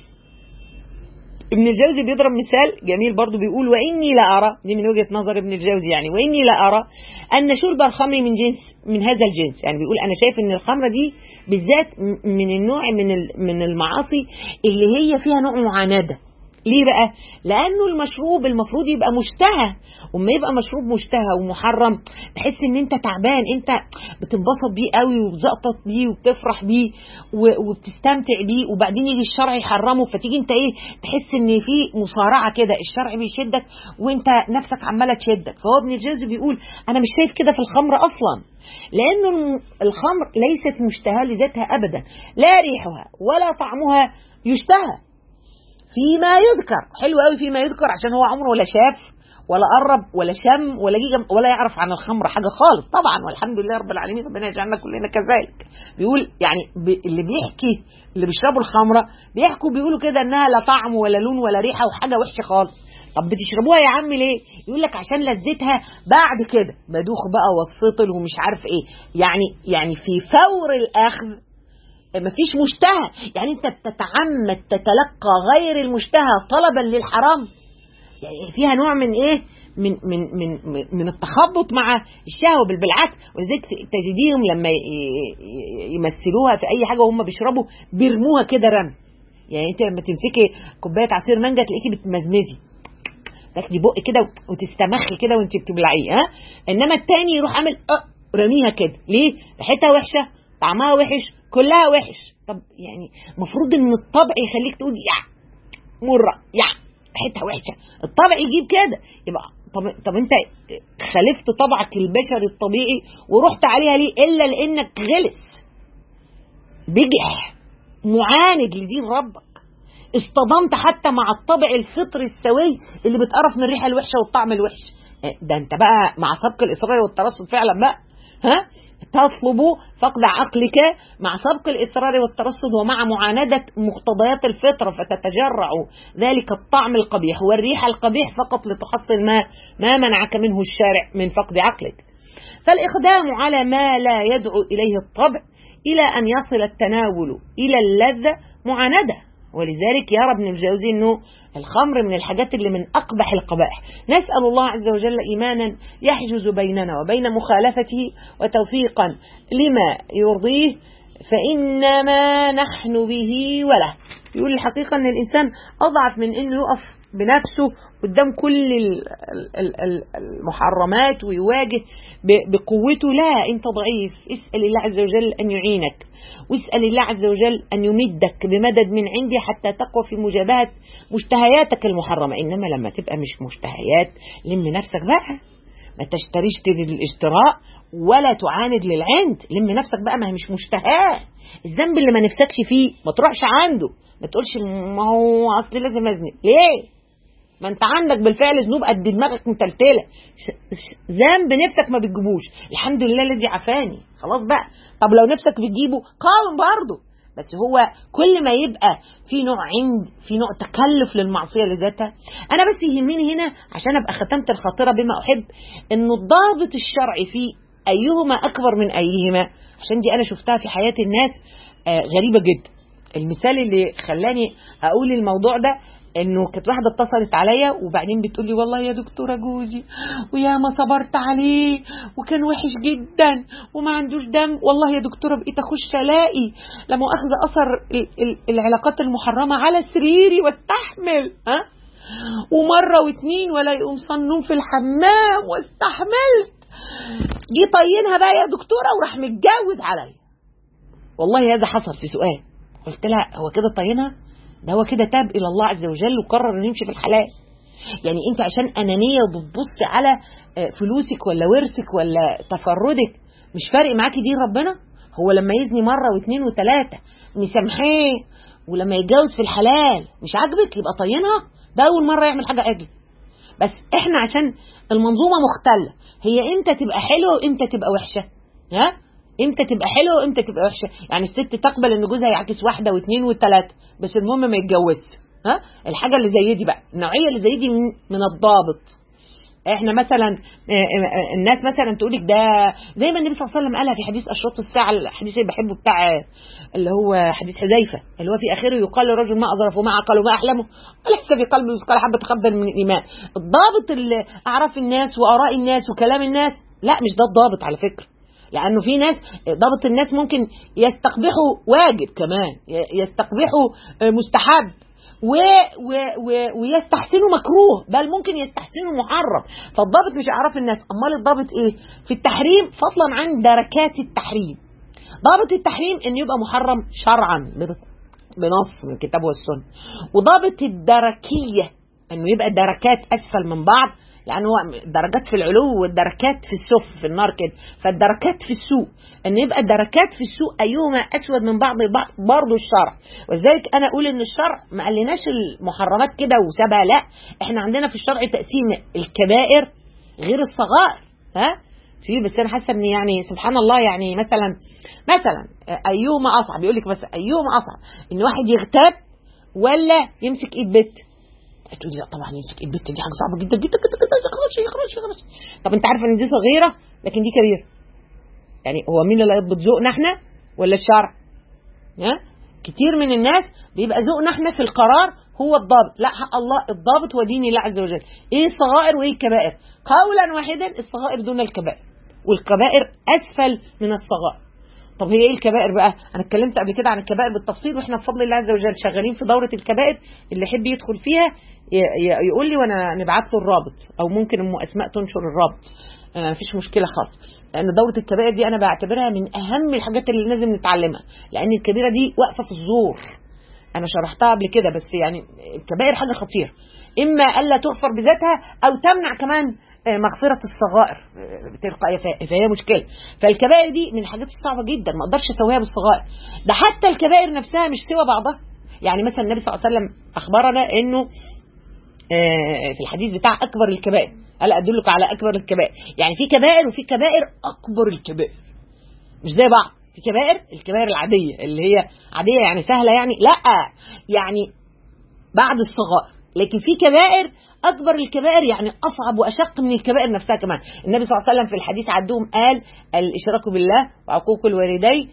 ابن الجوزي بيضرب مثال جميل برضه بيقول واني لا ارى دي من وجهه نظر ابن الجوزي يعني واني لا ارى ان شرب الخمر من جنس من هذا الجنس يعني بيقول انا شايف ان الخمره دي بالذات من النوع من من المعاصي اللي هي فيها نوع معانده ليه بقى لانه المشروب المفروض يبقى مشتهى وما يبقى مشروب مشتهى ومحرم تحس ان انت تعبان انت بتنبسط بيه قوي وبتزقطط بيه وبتفرح بيه وبتستمتع بيه وبعدين يجي الشرع يحرمه فتيجي انت ايه تحس ان في مصارعه كده الشرع بيشدك وانت نفسك عماله تشدك فهو ابن الجوزي بيقول انا مش شايف كده في الخمر اصلا لأن الخمر ليست مشتهى لذاتها أبدا لا ريحها ولا طعمها يشتهى فيما يذكر حلو قوي فيما يذكر عشان هو عمره ولا شاف ولا قرب ولا شم ولا جيجا ولا يعرف عن الخمر حاجه خالص طبعا والحمد لله رب العالمين ربنا يجعلنا كلنا كذلك بيقول يعني اللي بيحكي اللي بيشربوا الخمره بيحكوا بيقولوا كده انها لا طعم ولا لون ولا ريحه وحاجه وحشه خالص طب بتشربوها يا عم ليه يقول لك عشان لذتها بعد كده بدوخ بقى والسطل ومش عارف ايه يعني يعني في فور الاخذ مفيش مشتهى يعني انت بتتعمد تتلقى غير المشتهى طلبا للحرام يعني فيها نوع من ايه من من من من التخبط مع الشهوه بل بالعكس ولذلك تجديهم لما يمثلوها في اي حاجه وهم بيشربوا بيرموها كده رمي يعني انت لما تمسكي كوبايه عصير مانجا تلاقيكي بتمزمزي تاخدي بق كده وتستمخي كده وانت بتبلعيه ها انما التاني يروح عامل اه رميها كده ليه ريحتها وحشه طعمها وحش كلها وحش طب يعني المفروض ان الطبع يخليك تقول يا مره يا ريحتها وحشه الطبع يجيب كده يبقى طب طب انت خالفت طبعك البشري الطبيعي ورحت عليها ليه الا لانك غلس بجح معاند لدين ربك اصطدمت حتى مع الطبع الفطري السوي اللي بتقرف من الريحه الوحشه والطعم الوحش ده انت بقى مع سبق الاصرار والترصد فعلا بقى ها تطلب فقد عقلك مع سبق الإصرار والترصد ومع معاندة مقتضيات الفطرة فتتجرع ذلك الطعم القبيح والريح القبيح فقط لتحصل ما ما منعك منه الشارع من فقد عقلك فالإقدام على ما لا يدعو إليه الطبع إلى أن يصل التناول إلى اللذة معاندة ولذلك يرى ابن الجوزي أنه الخمر من الحاجات اللي من أقبح القبائح نسأل الله عز وجل إيمانا يحجز بيننا وبين مخالفته وتوفيقا لما يرضيه فإنما نحن به وله يقول الحقيقة أن الإنسان أضعف من أنه يقف بنفسه قدام كل المحرمات ويواجه بقوته لا انت ضعيف اسأل الله عز وجل أن يعينك واسأل الله عز وجل أن يمدك بمدد من عنده حتى تقوى في مجابهة مشتهياتك المحرمة إنما لما تبقى مش مشتهيات لم نفسك بقى ما تشتريش للاشتراء ولا تعاند للعند لم نفسك بقى ما هي مش مشتهاه الذنب اللي ما نفسكش فيه ما تروحش عنده ما تقولش ما هو اصلي لازم اذنب ليه ما انت عندك بالفعل ذنوب قد دماغك متلتله ذنب نفسك ما بتجيبوش الحمد لله الذي عافاني خلاص بقى طب لو نفسك بتجيبه قاوم برضه بس هو كل ما يبقى في نوع عند في نوع تكلف للمعصيه لذاتها انا بس يهمني هنا عشان ابقى ختمت الخاطره بما احب انه الضابط الشرعي في ايهما اكبر من ايهما عشان دي انا شفتها في حياه الناس آه غريبه جدا المثال اللي خلاني اقول الموضوع ده انه كانت واحده اتصلت عليا وبعدين بتقول لي والله يا دكتوره جوزي ويا ما صبرت عليه وكان وحش جدا وما عندوش دم والله يا دكتوره بقيت اخش الاقي لما اخذ اثر العلاقات المحرمه على سريري واستحمل ها ومره واتنين ولا يقوم صنوم في الحمام واستحملت جه طينها بقى يا دكتوره وراح متجوز عليا والله هذا حصل في سؤال قلت لها هو كده طينها ده هو كده تاب الى الله عز وجل وقرر انه يمشي في الحلال يعني انت عشان انانيه وبتبص على فلوسك ولا ورثك ولا تفردك مش فارق معاكي دين ربنا هو لما يزني مره واثنين وثلاثه مسامحاه ولما يتجوز في الحلال مش عاجبك يبقى طينها ده اول مره يعمل حاجه عدل بس احنا عشان المنظومه مختله هي امتى تبقى حلوه وامتى تبقى وحشه ها امتى تبقى حلوه وامتى تبقى وحشه يعني الست تقبل ان جوزها يعكس واحده واثنين وثلاثه بس المهم ما يتجوزش ها الحاجه اللي زي دي بقى النوعيه اللي زي دي من الضابط احنا مثلا الناس مثلا تقول لك ده زي ما النبي صلى الله عليه وسلم قالها في حديث اشراط الساعه الحديث اللي بحبه بتاع اللي هو حديث حذيفه اللي هو في اخره يقال للرجل ما اظرف وما عقل وما احلمه وليس في قلبه مثقال حبه خردل من الايمان الضابط اللي اعراف الناس واراء الناس وكلام الناس لا مش ده الضابط على فكره لانه في ناس ضابط الناس ممكن يستقبحوا واجب كمان يستقبحوا مستحب و و و ويستحسنوا مكروه بل ممكن يستحسنوا محرم فالضابط مش اعراف الناس امال الضابط ايه في التحريم فضلا عن دركات التحريم ضابط التحريم ان يبقى محرم شرعا بنص من الكتاب والسنه وضابط الدركيه انه يبقى دركات اسفل من بعض لان هو درجات في العلو والدركات في السفل في النار كده فالدركات في السوء ان يبقى الدركات في السوء ايهما اسود من بعض برضه الشرع ولذلك انا اقول ان الشرع ما قالناش المحرمات كده وسابها لا احنا عندنا في الشرع تقسيم الكبائر غير الصغائر ها في بس انا حاسه ان يعني سبحان الله يعني مثلا مثلا ايهما اصعب يقول لك بس ايهما اصعب ان واحد يغتاب ولا يمسك ايد بيت تقول لا طبعا يمسك البت دي حاجه صعبه جدا جدا جدا جدا خلاص خلاص خلاص طب انت عارف ان دي صغيره لكن دي كبيره يعني هو مين اللي بتذوقنا احنا ولا الشرع ها كتير من الناس بيبقى ذوقنا احنا في القرار هو الضابط لا حق الله الضابط هو دين الله عز وجل ايه الصغائر وايه الكبائر قولا واحدا الصغائر دون الكبائر والكبائر اسفل من الصغائر طب هي ايه الكبائر بقى انا اتكلمت قبل كده عن الكبائر بالتفصيل واحنا بفضل الله عز وجل شغالين في دوره الكبائر اللي يحب يدخل فيها يقول لي وانا نبعت له الرابط او ممكن ام اسماء تنشر الرابط آه مفيش مشكله خالص لان دوره الكبائر دي انا بعتبرها من اهم الحاجات اللي لازم نتعلمها لان الكبيره دي واقفه في الزور انا شرحتها قبل كده بس يعني الكبائر حاجه خطيره اما الا تغفر بذاتها او تمنع كمان مغفرة الصغائر بتلقى فهي مشكلة فالكبائر دي من الحاجات الصعبة جدا ما اقدرش اسويها بالصغائر ده حتى الكبائر نفسها مش سوى بعضها يعني مثلا النبي صلى الله عليه وسلم اخبرنا انه في الحديث بتاع اكبر الكبائر الا ادلك على اكبر الكبائر يعني في كبائر وفي كبائر اكبر الكبائر مش زي بعض في كبائر الكبائر العادية اللي هي عادية يعني سهلة يعني لا يعني بعد الصغائر لكن في كبائر اكبر الكبائر يعني اصعب واشق من الكبائر نفسها كمان النبي صلى الله عليه وسلم في الحديث عندهم قال الاشراك بالله وعقوق الوالدين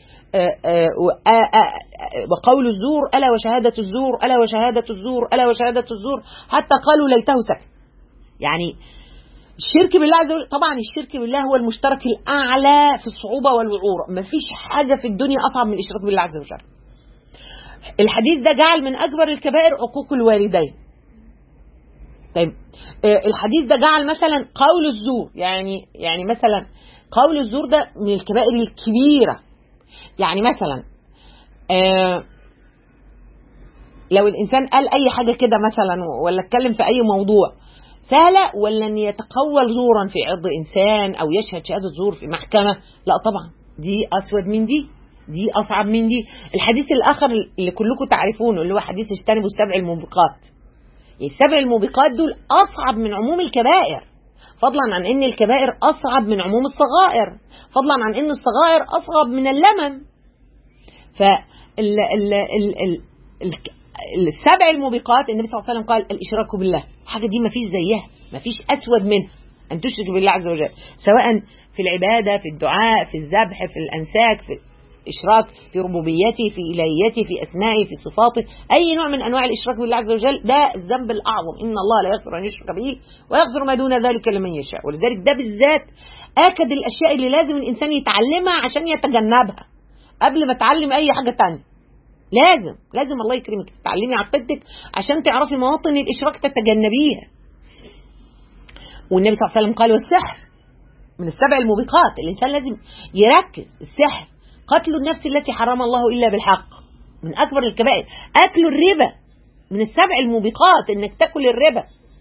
وقول الزور الا وشهاده الزور الا وشهاده الزور الا وشهاده الزور حتى قالوا ليته سكت يعني الشرك بالله عز وجل طبعا الشرك بالله هو المشترك الاعلى في الصعوبه والوعوره مفيش حاجه في الدنيا اصعب من الاشراك بالله عز وجل الحديث ده جعل من اكبر الكبائر عقوق الوالدين طيب الحديث ده جعل مثلا قول الزور يعني يعني مثلا قول الزور ده من الكبائر الكبيره يعني مثلا آه لو الانسان قال اي حاجه كده مثلا ولا اتكلم في اي موضوع سهله ولا ان يتقول زورا في عرض انسان او يشهد شهاده زور في محكمه لا طبعا دي اسود من دي دي اصعب من دي الحديث الاخر اللي كلكم تعرفونه اللي هو حديث اجتنبوا السبع الموبقات السبع الموبقات دول اصعب من عموم الكبائر فضلا عن ان الكبائر اصعب من عموم الصغائر فضلا عن ان الصغائر اصعب من اللمم ف ال ال ال ال ال السبع الموبقات النبي صلى الله عليه وسلم قال الاشراك بالله الحاجه دي ما فيش زيها ما فيش اسود منها ان تشرك بالله عز وجل سواء في العباده في الدعاء في الذبح في الانساك في إشراك في ربوبيته في إلهيته في أسمائه في صفاته أي نوع من أنواع الإشراك بالله عز وجل ده الذنب الأعظم إن الله لا يغفر أن يشرك به ويغفر ما دون ذلك لمن يشاء ولذلك ده بالذات آكد الأشياء اللي لازم الإنسان يتعلمها عشان يتجنبها قبل ما تعلم أي حاجة تانية لازم لازم الله يكرمك تعلمي عقيدتك عشان تعرفي مواطن الإشراك تتجنبيها والنبي صلى الله عليه وسلم قال والسحر من السبع الموبقات الإنسان لازم يركز السحر قتل النفس التي حرم الله إلا بالحق من أكبر الكبائر أكل الربا من السبع الموبقات إنك تأكل الربا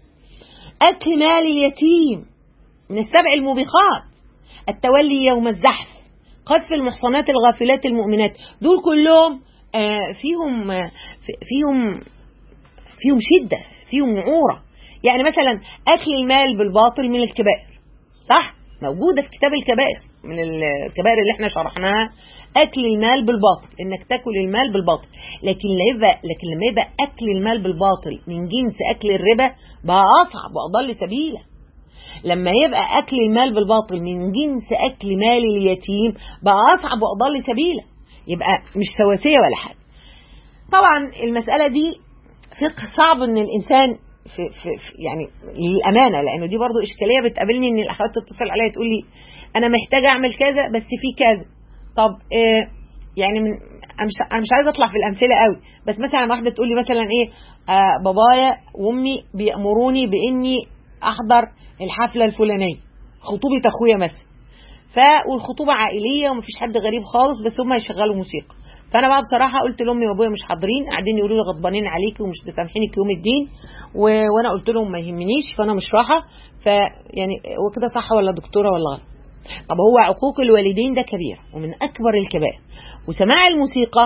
أكل مال اليتيم من السبع الموبقات التولي يوم الزحف قذف المحصنات الغافلات المؤمنات دول كلهم فيهم فيهم فيهم شدة فيهم نعورة يعني مثلا أكل المال بالباطل من الكبائر صح موجودة في كتاب الكبائر من الكبائر اللي احنا شرحناها اكل المال بالباطل انك تاكل المال بالباطل لكن لا يبقى لكن لما يبقى اكل المال بالباطل من جنس اكل الربا بقى اصعب واضل سبيلا لما يبقى اكل المال بالباطل من جنس اكل مال اليتيم بقى اصعب واضل سبيلا يبقى مش سواسيه ولا حاجه طبعا المساله دي فقه صعب ان الانسان في, في, في يعني للامانه لانه دي برضو اشكاليه بتقابلني ان الاخوات تتصل عليا تقول لي انا محتاجه اعمل كذا بس في كذا طب إيه يعني من انا مش انا مش عايزه اطلع في الامثله قوي بس مثلا واحده تقول لي مثلا ايه آه بابايا وامي بيأمروني باني احضر الحفله الفلانيه خطوبه اخويا مثلا ف والخطوبه عائليه ومفيش حد غريب خالص بس هم يشغلوا موسيقى فانا بقى بصراحه قلت لامي وابويا مش حاضرين قاعدين يقولوا لي غضبانين عليكي ومش مسامحينك يوم الدين و... وانا قلت لهم ما يهمنيش فانا مش رايحه فيعني هو كده صح ولا دكتوره ولا غلط طب هو عقوق الوالدين ده كبير ومن اكبر الكبائر وسماع الموسيقى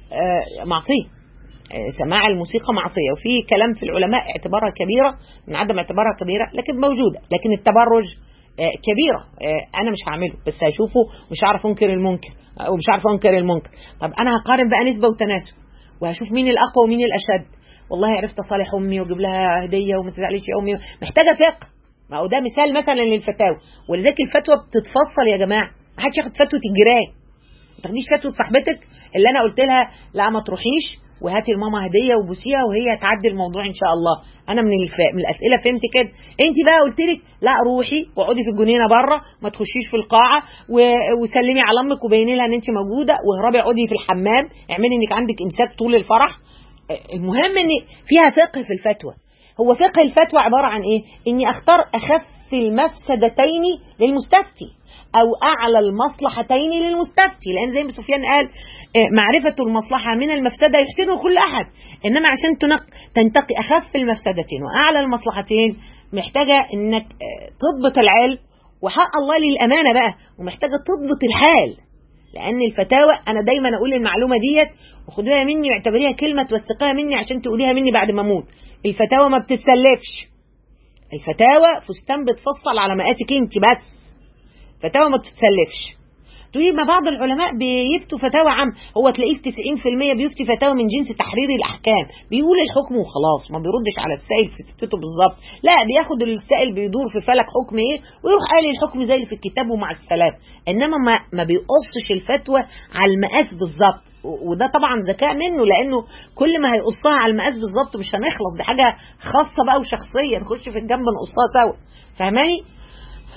آه معصيه آه سماع الموسيقى معصيه وفي كلام في العلماء اعتبارها كبيره من عدم اعتبارها كبيره لكن موجوده لكن التبرج آه كبيره انا مش هعمله بس هشوفه مش هعرف انكر المنكر ومش عارفه انكر المنكر طب انا هقارن بقى نسبه وتناسب وهشوف مين الاقوى ومين الاشد والله عرفت اصالح امي واجيب لها هديه وما تزعليش يا امي محتاجه فقه ما هو ده مثال مثلا للفتاوى ولذلك الفتوى بتتفصل يا جماعه ما حدش ياخد فتوى الجيران ما تاخديش فتوى صاحبتك اللي انا قلت لها لا ما تروحيش وهاتي لماما هديه وبوسيها وهي تعدي الموضوع ان شاء الله انا من الف... من الاسئله فهمت كده انت بقى قلت لك لا روحي واقعدي في الجنينه بره ما تخشيش في القاعه و... وسلمي على امك وبيني لها ان انت موجوده واهربي اقعدي في الحمام اعملي انك عندك امساك طول الفرح المهم ان فيها فقه في الفتوى هو فقه الفتوى عباره عن ايه اني اختار اخف المفسدتين للمستفتي او اعلى المصلحتين للمستفتي لان زي ما سفيان قال معرفة المصلحة من المفسدة يحسنه كل أحد إنما عشان تنق... تنتقي أخف المفسدتين وأعلى المصلحتين محتاجة إنك تضبط العلم وحق الله للأمانة بقى ومحتاجة تضبط الحال لأن الفتاوى أنا دايما أقول المعلومة ديت وخدوها مني واعتبريها كلمة توثقيها مني عشان تقوليها مني بعد ما أموت الفتاوى ما بتتسلفش الفتاوى فستان بتفصل على مقاتك انت بس فتاوى ما بتتسلفش تقولي ما بعض العلماء بيفتوا فتاوى عام هو تلاقيه في 90% بيفتي فتاوى من جنس تحرير الاحكام بيقول الحكم وخلاص ما بيردش على السائل في سكته بالظبط لا بياخد السائل بيدور في فلك حكم ايه ويروح قال الحكم زي اللي في الكتاب ومع السلام انما ما ما بيقصش الفتوى على المقاس بالظبط وده طبعا ذكاء منه لانه كل ما هيقصها على المقاس بالظبط مش هنخلص دي حاجه خاصه بقى وشخصيه نخش في الجنب نقصها سوا فاهماني ف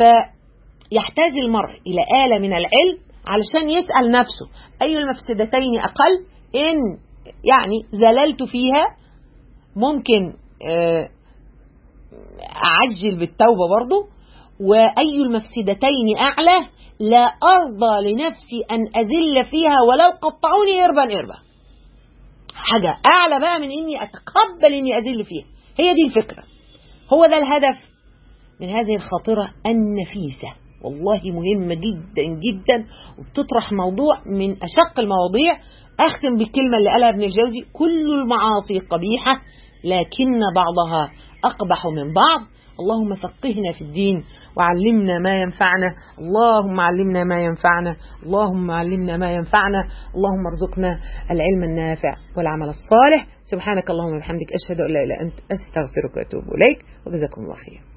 يحتاج المرء إلى آلة من العلم علشان يسأل نفسه أي المفسدتين أقل إن يعني زللت فيها ممكن أعجل بالتوبة برضو وأي المفسدتين أعلى لا أرضى لنفسي أن أذل فيها ولو قطعوني إربا إربا حاجة أعلى بقى من إني أتقبل إني أذل فيها هي دي الفكرة هو ده الهدف من هذه الخاطرة النفيسة والله مهمة جدا جدا وبتطرح موضوع من أشق المواضيع أختم بالكلمة اللي قالها ابن الجوزي كل المعاصي قبيحة لكن بعضها أقبح من بعض اللهم فقهنا في الدين وعلمنا ما ينفعنا اللهم علمنا ما ينفعنا اللهم علمنا ما ينفعنا اللهم ارزقنا العلم النافع والعمل الصالح سبحانك اللهم وبحمدك أشهد أن لا إله إلا أنت أستغفرك وأتوب إليك وجزاكم الله خير